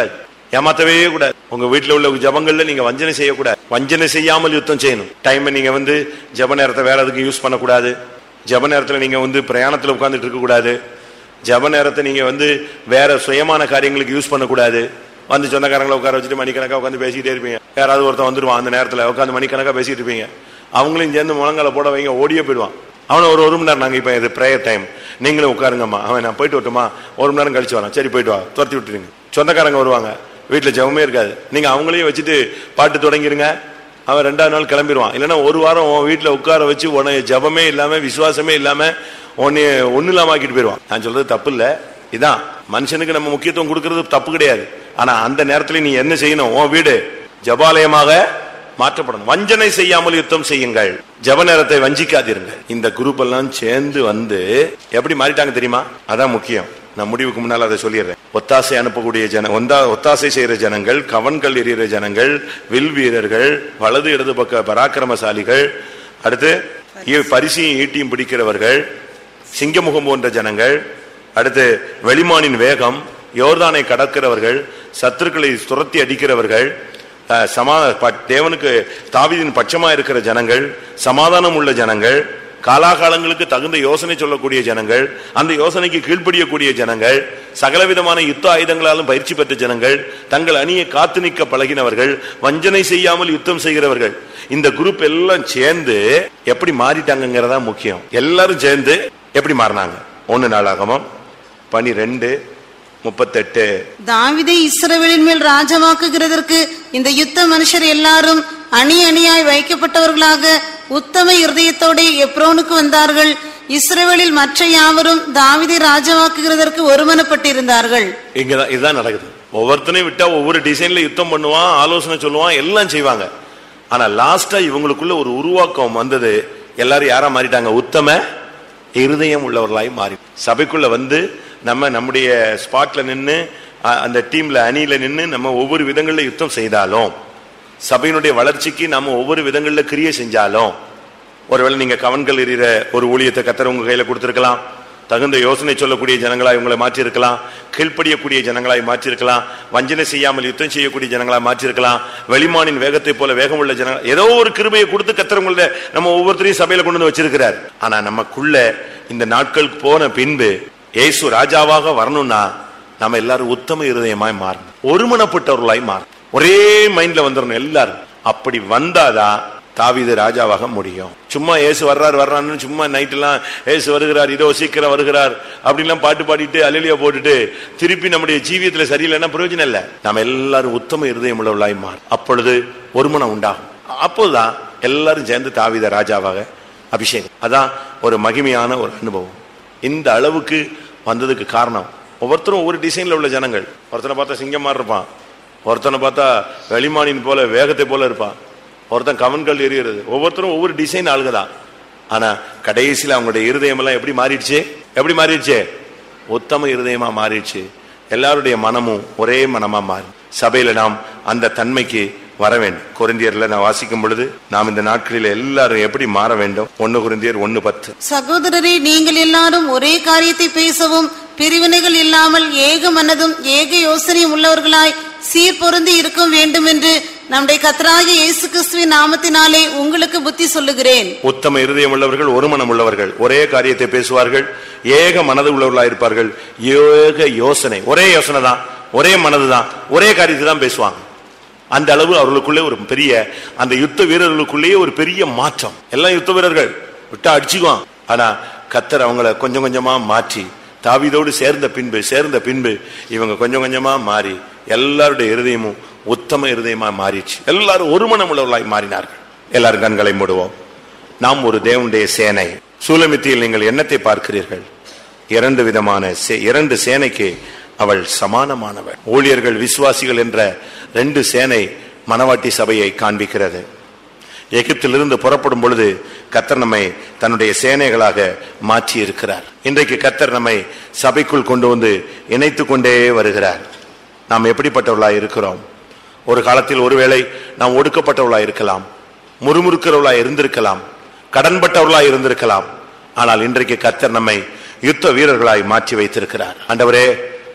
Speaker 2: ஏமாத்தவே கூடாது உங்க வீட்டுல உள்ள ஜபங்கள்ல நீங்க வஞ்சனை செய்யக்கூடாது வஞ்சனை செய்யாமல் யுத்தம் செய்யணும் டைம் நீங்க வந்து ஜப நேரத்தை வேற எதுக்கு யூஸ் பண்ணக்கூடாது ஜப நேரத்துல நீங்க வந்து பிரயாணத்துல உட்கார்ந்துட்டு இருக்க கூடாது ஜப நேரத்தை நீங்க வந்து வேற சுயமான காரியங்களுக்கு யூஸ் பண்ணக்கூடாது வந்து சொந்தக்காரங்களை உட்கார வச்சுட்டு மணிக்கணக்கா உட்காந்து பேசிக்கிட்டே இருப்பீங்க யாராவது ஒருத்தன் வந்துருவான் அந்த நேரத்துல உட்காந்து மணிக்கணக்கா பேசிட்டு இருப்பீங்க அவங்களையும் சேர்ந்து முழங்கால போட வைங்க ஓடியே போயிடுவான் அவனை ஒரு ஒரு மணி நேரம் நாங்க இப்ப இது ப்ரேயர் டைம் நீங்களும் உட்காருங்கம்மா அவன் நான் போயிட்டு வரட்டுமா ஒரு மணி நேரம் கழிச்சு வரான் சரி போயிட்டு வா துரத்தி விட்டுருங்க சொந்தக்காரங்க வருவாங்க வீட்டுல ஜெபமே இருக்காது நீங்க அவங்களையும் வச்சுட்டு பாட்டு தொடங்கிருங்க அவன் ரெண்டாவது நாள் கிளம்பிடுவான் இல்லைன்னா ஒரு வாரம் உன் வீட்டுல உட்கார வச்சு உன ஜபமே இல்லாம விசுவாசமே இல்லாம உன்னை ஒண்ணு இல்லாம ஆக்கிட்டு போயிடுவான் நான் சொல்றது தப்பு இல்ல இதான் மனுஷனுக்கு நம்ம முக்கியத்துவம் கொடுக்கறது தப்பு கிடையாது ஆனா அந்த நேரத்துல நீ என்ன செய்யணும் உன் வீடு ஜபாலயமாக மாற்றப்படணும் வஞ்சனை செய்யாமல் யுத்தம் செய்யுங்கள் ஜப நேரத்தை வஞ்சிக்காதீர்கள் இந்த குரூப் எல்லாம் சேர்ந்து வந்து எப்படி மாறிட்டாங்க தெரியுமா அதான் முக்கியம் நான் முடிவுக்கு முன்னால் அதை சொல்லிடுறேன் ஒத்தாசை அனுப்பக்கூடிய ஜன ஒந்தா ஒத்தாசை செய்யற ஜனங்கள் கவன்கள் எறிகிற ஜனங்கள் வில் வீரர்கள் வலது இடது பக்க பராக்கிரமசாலிகள் அடுத்து இ- பரிசையும் ஈட்டியும் பிடிக்கிறவர்கள் சிங்கமுகம் போன்ற ஜனங்கள் அடுத்து வெளிமானின் வேகம் யோர்தானை கடக்கிறவர்கள் சத்துருக்களை துரத்தி அடிக்கிறவர்கள் அஹ், சமா ப- தேவனுக்கு தாவீதின் பட்சமா இருக்கிற ஜனங்கள் சமாதானம் உள்ள ஜனங்கள் காலாகாலங்களுக்கு தகுந்த யோசனை சொல்லக்கூடிய ஜனங்கள் அந்த யோசனைக்கு கீழ்ப்படியக்கூடிய ஜனங்கள் சகலவிதமான யுத்த ஆயுதங்களாலும் பயிற்சி பெற்ற ஜனங்கள் தங்கள் அணியை காத்து நிற்க பழகினவர்கள் வஞ்சனை செய்யாமல் யுத்தம் செய்கிறவர்கள் இந்த குரூப் எல்லாம் சேர்ந்து எப்படி மாறிட்டாங்கங்கிறதா முக்கியம் எல்லாரும் சேர்ந்து எப்படி மாறினாங்க ஒன்னு நாளாகமம் பனிரெண்டு முப்பத்தெட்டு
Speaker 3: தாவிதை இஸ்ரவேலின் மேல் ராஜாவாக்குகிறதற்கு இந்த யுத்த மனுஷர் எல்லாரும் அணி அணியாய் வைக்கப்பட்டவர்களாக உத்தம இருதயத்தோടെ எப்ரோனுக்கு வந்தார்கள் இஸ்ரவேலில் மற்ற யாவரும் தாவிதை ராஜாவாக்குகிறதற்கு ஒருமனப்பட்டிருந்தார்கள்
Speaker 2: இங்கதான் இதுதான் நடக்குது ஒவ்வொருத்தனையும் விட்டா ஒவ்வொரு டிசைன்ல யுத்தம் பண்ணுவான் ஆலோசனை சொல்லுவான் எல்லாம் செய்வாங்க ஆனா லாஸ்டா இவங்களுக்குள்ள ஒரு உருவாக்கம் வந்தது எல்லாரும் யாரா மாறிட்டாங்க உத்தம இருதயம் உள்ளவர்களாய் மாறி சபைக்குள்ள வந்து நம்ம நம்முடைய ஸ்பாட்ல நின்னு அ- அந்த டீம்ல அணியில நின்னு நம்ம ஒவ்வொரு விதங்கள்ல யுத்தம் செய்தாலும் சபையினுடைய வளர்ச்சிக்கு நாம ஒவ்வொரு விதங்கள்ல கிரியை செஞ்சாலும் ஒருவேளை நீங்க கவன்கள் எறிகிற ஒரு ஊழியத்தை கத்தர் உங்க கையில கொடுத்திருக்கலாம் தகுந்த யோசனை சொல்லக்கூடிய ஜனங்களாய் உங்களை மாற்றிருக்கலாம் கீழ்ப்படியக்கூடிய ஜனங்களாய் மாற்றிருக்கலாம் வஞ்சனை செய்யாமல் யுத்தம் செய்யக்கூடிய ஜனங்களாய் மாற்றிருக்கலாம் வெளிமானின் வேகத்தை போல வேகம் உள்ள ஜனங்கள் ஏதோ ஒரு கிருபையை கொடுத்து கத்தர் உங்களை நம்ம ஒவ்வொருத்தரையும் சபையில கொண்டு வந்து வச்சிருக்கிறார் ஆனா நமக்குள்ள இந்த நாட்களுக்கு போன பின்பு இயேசு ராஜாவாக வரணும்னா நம்ம எல்லாரும் உத்தம இருதயமாய் மாறணும் ஒருமனப்பட்டவர்களாய் மாறணும் ஒரே மைண்ட்ல வந்துடணும் எல்லாரும் அப்படி வந்தாதான் தாவீது ராஜாவாக முடியும் சும்மா ஏசு வர்றார் வர்றான்னு சும்மா நைட் எல்லாம் ஏசு வருகிறார் இதோ சீக்கிரம் வருகிறார் அப்படின்லாம் பாட்டு பாடிட்டு அலிலியா போட்டுட்டு திருப்பி நம்முடைய ஜீவியத்துல சரியில்லைன்னா பிரயோஜனம் இல்ல நம்ம எல்லாரும் உத்தம இருதயம் உள்ளவர்களாய் மாறும் அப்பொழுது ஒருமனம் உண்டாகும் அப்போதுதான் எல்லாரும் சேர்ந்து தாவீத ராஜாவாக அபிஷேகம் அதான் ஒரு மகிமையான ஒரு அனுபவம் இந்த அளவுக்கு வந்ததுக்கு காரணம் ஒவ்வொருத்தரும் ஒவ்வொரு டிசைன்ல உள்ள ஜனங்கள் ஒருத்தனை பார்த்தா சிங்கம் மாதிரி இருப்பான் ஒருத்தனை பார்த்தா வெளிமானின் போல வேகத்தை போல இருப்பான் ஒருத்தன் கவன்கள் எறிகிறது ஒவ்வொருத்தரும் ஒவ்வொரு டிசைன் ஆளுங்க தான் ஆனா கடைசியில அவங்களுடைய இருதயம் எல்லாம் எப்படி மாறிடுச்சு எப்படி மாறிடுச்சு உத்தம இருதயமா மாறிடுச்சு எல்லாருடைய மனமும் ஒரே மனமா மாறி சபையில நாம் அந்த தன்மைக்கு வர வேண்டும் கொரிந்தியர்ல நான் வாசிக்கும் பொழுது நாம் இந்த நாட்களில் எல்லாரும் எப்படி மாற வேண்டும் ஒன்னு கொரிந்தியர் ஒன்னு பத்து
Speaker 3: சகோதரரே நீங்கள் எல்லாரும் ஒரே காரியத்தை பேசவும் பிரிவினைகள் இல்லாமல் ஏக மனதும் ஏக யோசனையும் உள்ளவர்களாய் சீர் பொருந்தி இருக்கும் வேண்டும் என்று நம்முடைய கத்தராகிய இயேசு கிறிஸ்துவின் நாமத்தினாலே உங்களுக்கு புத்தி சொல்லுகிறேன்
Speaker 2: உத்தம இருதயம் உள்ளவர்கள் ஒரு மனம் உள்ளவர்கள் ஒரே காரியத்தை பேசுவார்கள் ஏக மனது உள்ளவர்களா இருப்பார்கள் ஏக யோசனை ஒரே யோசனை தான் ஒரே மனது தான் ஒரே காரியத்தை தான் பேசுவாங்க அந்த அளவு அவர்களுக்குள்ளே ஒரு பெரிய அந்த யுத்த வீரர்களுக்குள்ளேயே ஒரு பெரிய மாற்றம் எல்லாம் யுத்த வீரர்கள் விட்டா அடிச்சுக்குவான் ஆனா கத்தர் அவங்கள கொஞ்சம் கொஞ்சமா மாற்றி தாவீதோடு சேர்ந்த பின்பு சேர்ந்த பின்பு இவங்க கொஞ்சம் கொஞ்சமா மாறி எல்லாருடைய இருதயமும் உத்தம இருதயமா மாறிச்சு எல்லாரும் ஒரு மனம் உள்ளவர்களாய் மாறினார்கள் எல்லாரும் கண்களை மூடுவோம் நாம் ஒரு தேவனுடைய சேனை சூலமித்தியில் நீங்கள் என்னத்தை பார்க்கிறீர்கள் இரண்டு விதமான சே- இரண்டு சேனைக்கு அவள் சமானமானவள் ஊழியர்கள் விசுவாசிகள் என்ற ரெண்டு சேனை மணவாட்டி சபையை காண்பிக்கிறது எகிப்திலிருந்து புறப்படும் பொழுது கத்தர் நம்மை தன்னுடைய சேனைகளாக மாற்றி இருக்கிறார் இன்றைக்கு கத்தர் நம்மை சபைக்குள் கொண்டு வந்து இணைத்து கொண்டே வருகிறார் நாம் எப்படிப்பட்டவர்களாய் இருக்கிறோம் ஒரு காலத்தில் ஒருவேளை நாம் ஒடுக்கப்பட்டவர்களாய் இருக்கலாம் முறுமுறுக்கிறவர்களாய் இருந்திருக்கலாம் கடன்பட்டவர்களாய் இருந்திருக்கலாம் ஆனால் இன்றைக்கு கத்தர் நம்மை யுத்த வீரர்களாய் மாற்றி வைத்திருக்கிறார் ஆண்டவரே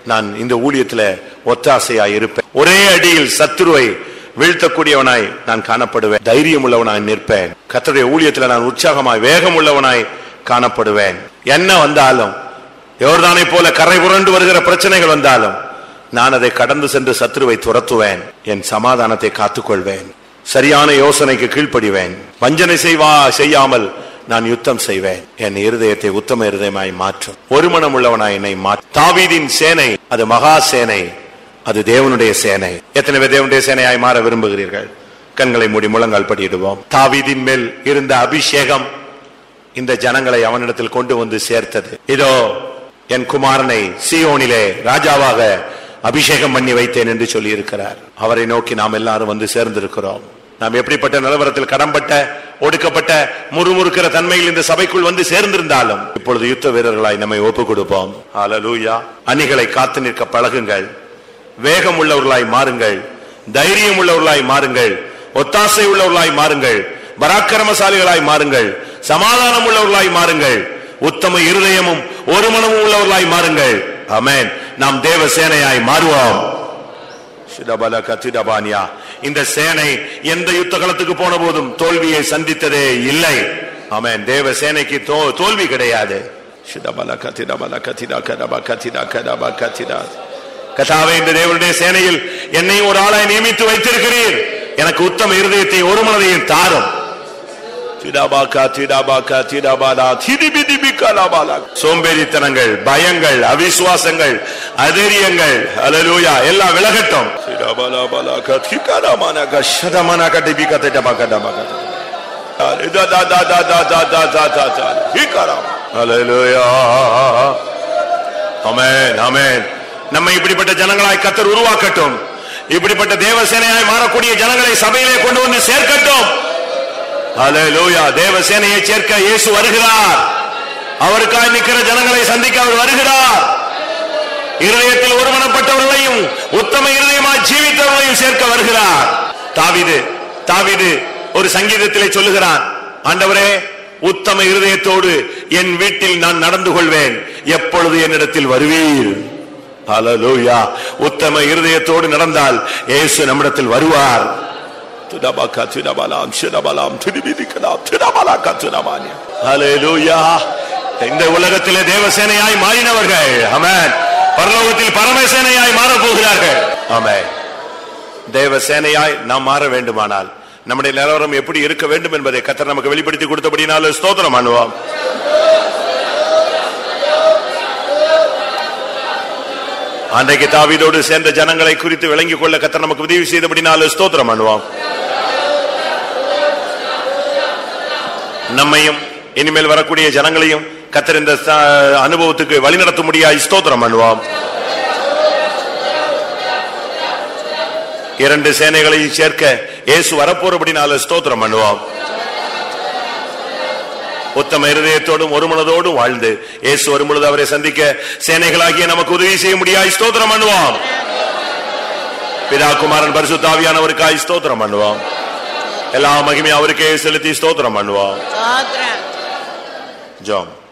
Speaker 2: நான் இந்த ஊழியத்துல ஒத்தாசையாய் இருப்பேன் ஒரே அடியில் சத்துருவை வீழ்த்தக்கூடியவனாய் நான் காணப்படுவேன் தைரியம் உள்ளவனாய் நிற்பேன் கர்த்தருடைய ஊழியத்துல நான் உற்சாகமாய் வேகம் உள்ளவனாய் காணப்படுவேன் என்ன வந்தாலும் யோர்தானை போல கரை புரண்டு வருகிற பிரச்சனைகள் வந்தாலும் நான் அதை கடந்து சென்று சத்துருவை துரத்துவேன் என் சமாதானத்தை காத்துக்கொள்வேன் சரியான யோசனைக்கு கீழ்ப்படிவேன் வஞ்சனை செய்வா செய்யாமல் நான் யுத்தம் செய்வேன் என் இருதயத்தை உத்தம இருதயமாய் மாற்றும் ஒரு மனம் உள்ளவனாய் என்னை மாற்றும் தாவீதின் சேனை அது மகா சேனை அது தேவனுடைய சேனை எத்தனை பேர் தேவனுடைய சேனையாய் மாற விரும்புகிறீர்கள் கண்களை மூடி முழங்கால் படியிடுவோம் தாவீதின் மேல் இருந்த அபிஷேகம் இந்த ஜனங்களை அவனிடத்தில் கொண்டு வந்து சேர்த்தது இதோ என் குமாரனை சியோனிலே ராஜாவாக அபிஷேகம் பண்ணி வைத்தேன் என்று சொல்லி இருக்கிறார் அவரை நோக்கி நாம் எல்லாரும் வந்து சேர்ந்திருக்கிறோம் நாம் எப்படிப்பட்ட நிலவரத்தில் கடம்பட்ட ஒடுக்கப்பட்ட முறுமுறுக்கிற தன்மையில் இந்த சபைக்குள் வந்து சேர்ந்திருந்தாலும் இப்பொழுது யுத்த வீரர்களாய் நம்மை ஒப்பு கொடுப்போம் ஹalleluya அணிகளை காத்து நிற்க பழகுங்கள் வேகம் உள்ளவர்களாய் மாறுங்கள் தைரியம் உள்ளவர்களாய் மாறுங்கள் ஒத்தாசை உள்ளவர்களாய் மாறுங்கள் பராக்கிரமசாலிகளாய் மாறுங்கள் சமாதானம் உள்ளவர்களாய் மாறுங்கள் உத்தம இருதயமும் ஒரு மனமும் உள்ளவர்களாய் மாறுங்கள் ஆமென் நாம் தேவ சேனையாய் மாறுவோம் சிதபல கத்திடபானியா இந்த சேனை எந்த யுத்த களத்துக்கு போன போதும் தோல்வியை சந்தித்ததே இல்லை ஆமென் தேவ சேனைக்கு தோ- தோல்வி கிடையாது சிதபல கத்திடபல கத்திடா கதப கத்திடா கதப கத்திடா கதாவே இந்த தேவனுடைய சேனையில் என்னை ஒரு ஆளாய் நியமித்து வைத்திருக்கிறீர் எனக்கு உத்தம இருதயத்தை ஒரு மனதையும் தாரும் திடாபாக்கா திடாபாக்கா திடாபாடா திடிபிடிபிக்கலாபாலா. சோம்பேறித்தனங்கள் பயங்கள் அவிசுவாசங்கள் அதரியங்கள் அலலூயா எல்லாம் விலகட்டும் திடாபாலாபாலாக்கா திகாராமானாக்கா ஷதமானாக்கா டிபிகா திடாபாக்கா டபாக்கா. இதா தா தா தா தா தா தா தா தா தா. திகாராம். ஹalleluya. ஆமென் ஆமென் நம்மை இப்படிப்பட்ட ஜனங்களாய் கத்தர் உருவாக்கட்டும் இப்படிப்பட்ட தேவசேனையாய் மாறக்கூடிய ஜனங்களை சபையிலே கொண்டு வந்து சேர்க்கட்டும் ஹalleluya தேவசேனையை சேர்க்க இயேசு வருகிறார் அவருக்காய் நிற்கிற ஜனங்களை சந்திக்க அவர் வருகிறார் இருதயத்தில் ஒருமனப்பட்டவர்களையும் உத்தம இருதயமாய் ஜீவித்தவர்களையும் சேர்க்க வருகிறார் தாவீது தாவீது ஒரு சங்கீதத்திலே சொல்லுகிறான் ஆண்டவரே உத்தம இருதயத்தோடு என் வீட்டில் நான் நடந்து கொள்வேன் எப்பொழுது என்னிடத்தில் வருவீர் ஹalleluya உத்தம இருதயத்தோடு நடந்தால் இயேசு நம்மிடத்தில் வருவார் துடபக துடபலாம் சிடபலாம் துடிபிதிக்கலாம் துடபலாக்க துடபானி ஹalleluya இந்த உலகத்திலே தேவசேனையாய் மாறினவர்கள் ஆமென் பரலோகத்தில் பரமசேனையாய் மாறப் போகிறார்கள் ஆமென் தேவசேனையாய் நாம் மாற வேண்டுமானால் நம்முடைய நிலவரம் எப்படி இருக்க வேண்டும் என்பதை கத்தர் நமக்கு வெளிப்படுத்தி கொடுத்தபடினால ஸ்தோத்திரம் பண்ணுவோம் அன்றைக்கு தாவீதோடு சேர்ந்த ஜனங்களை குறித்து விளங்கிக் கொள்ள கத்தர் நமக்கு உதவி செய்தபடினால ஸ்தோத்திரம் பண்ணுவோம் நம்மையும் இனிமேல் வரக்கூடிய ஜனங்களையும் கத்தர் இந்த ச- அனுபவத்துக்கு வழிநடத்த முடியாது ஸ்தோத்திரம் பண்ணுவோம் இரண்டு சேனைகளையும் சேர்க்க இயேசு வரப்போறபடினால ஸ்தோத்திரம் பண்ணுவோம் உத்தம இருதயத்தோடும் ஒரு மனதோடும் வாழ்ந்து இயேசு வரும் பொழுது அவரை சந்திக்க சேனைகளாகிய நமக்கு உதவி செய்ய முடியாது ஸ்தோத்திரம் பண்ணுவோம் பிதா குமாரன் பரிசுத்தாவியானவருக்காய் ஸ்தோத்திரம் பண்ணுவோம் எல்லா மகிமையும் அவருக்கே செலுத்தி ஸ்தோத்திரம் பண்ணுவோம்
Speaker 3: ஸ்தோத்திரம்
Speaker 2: ஜோம்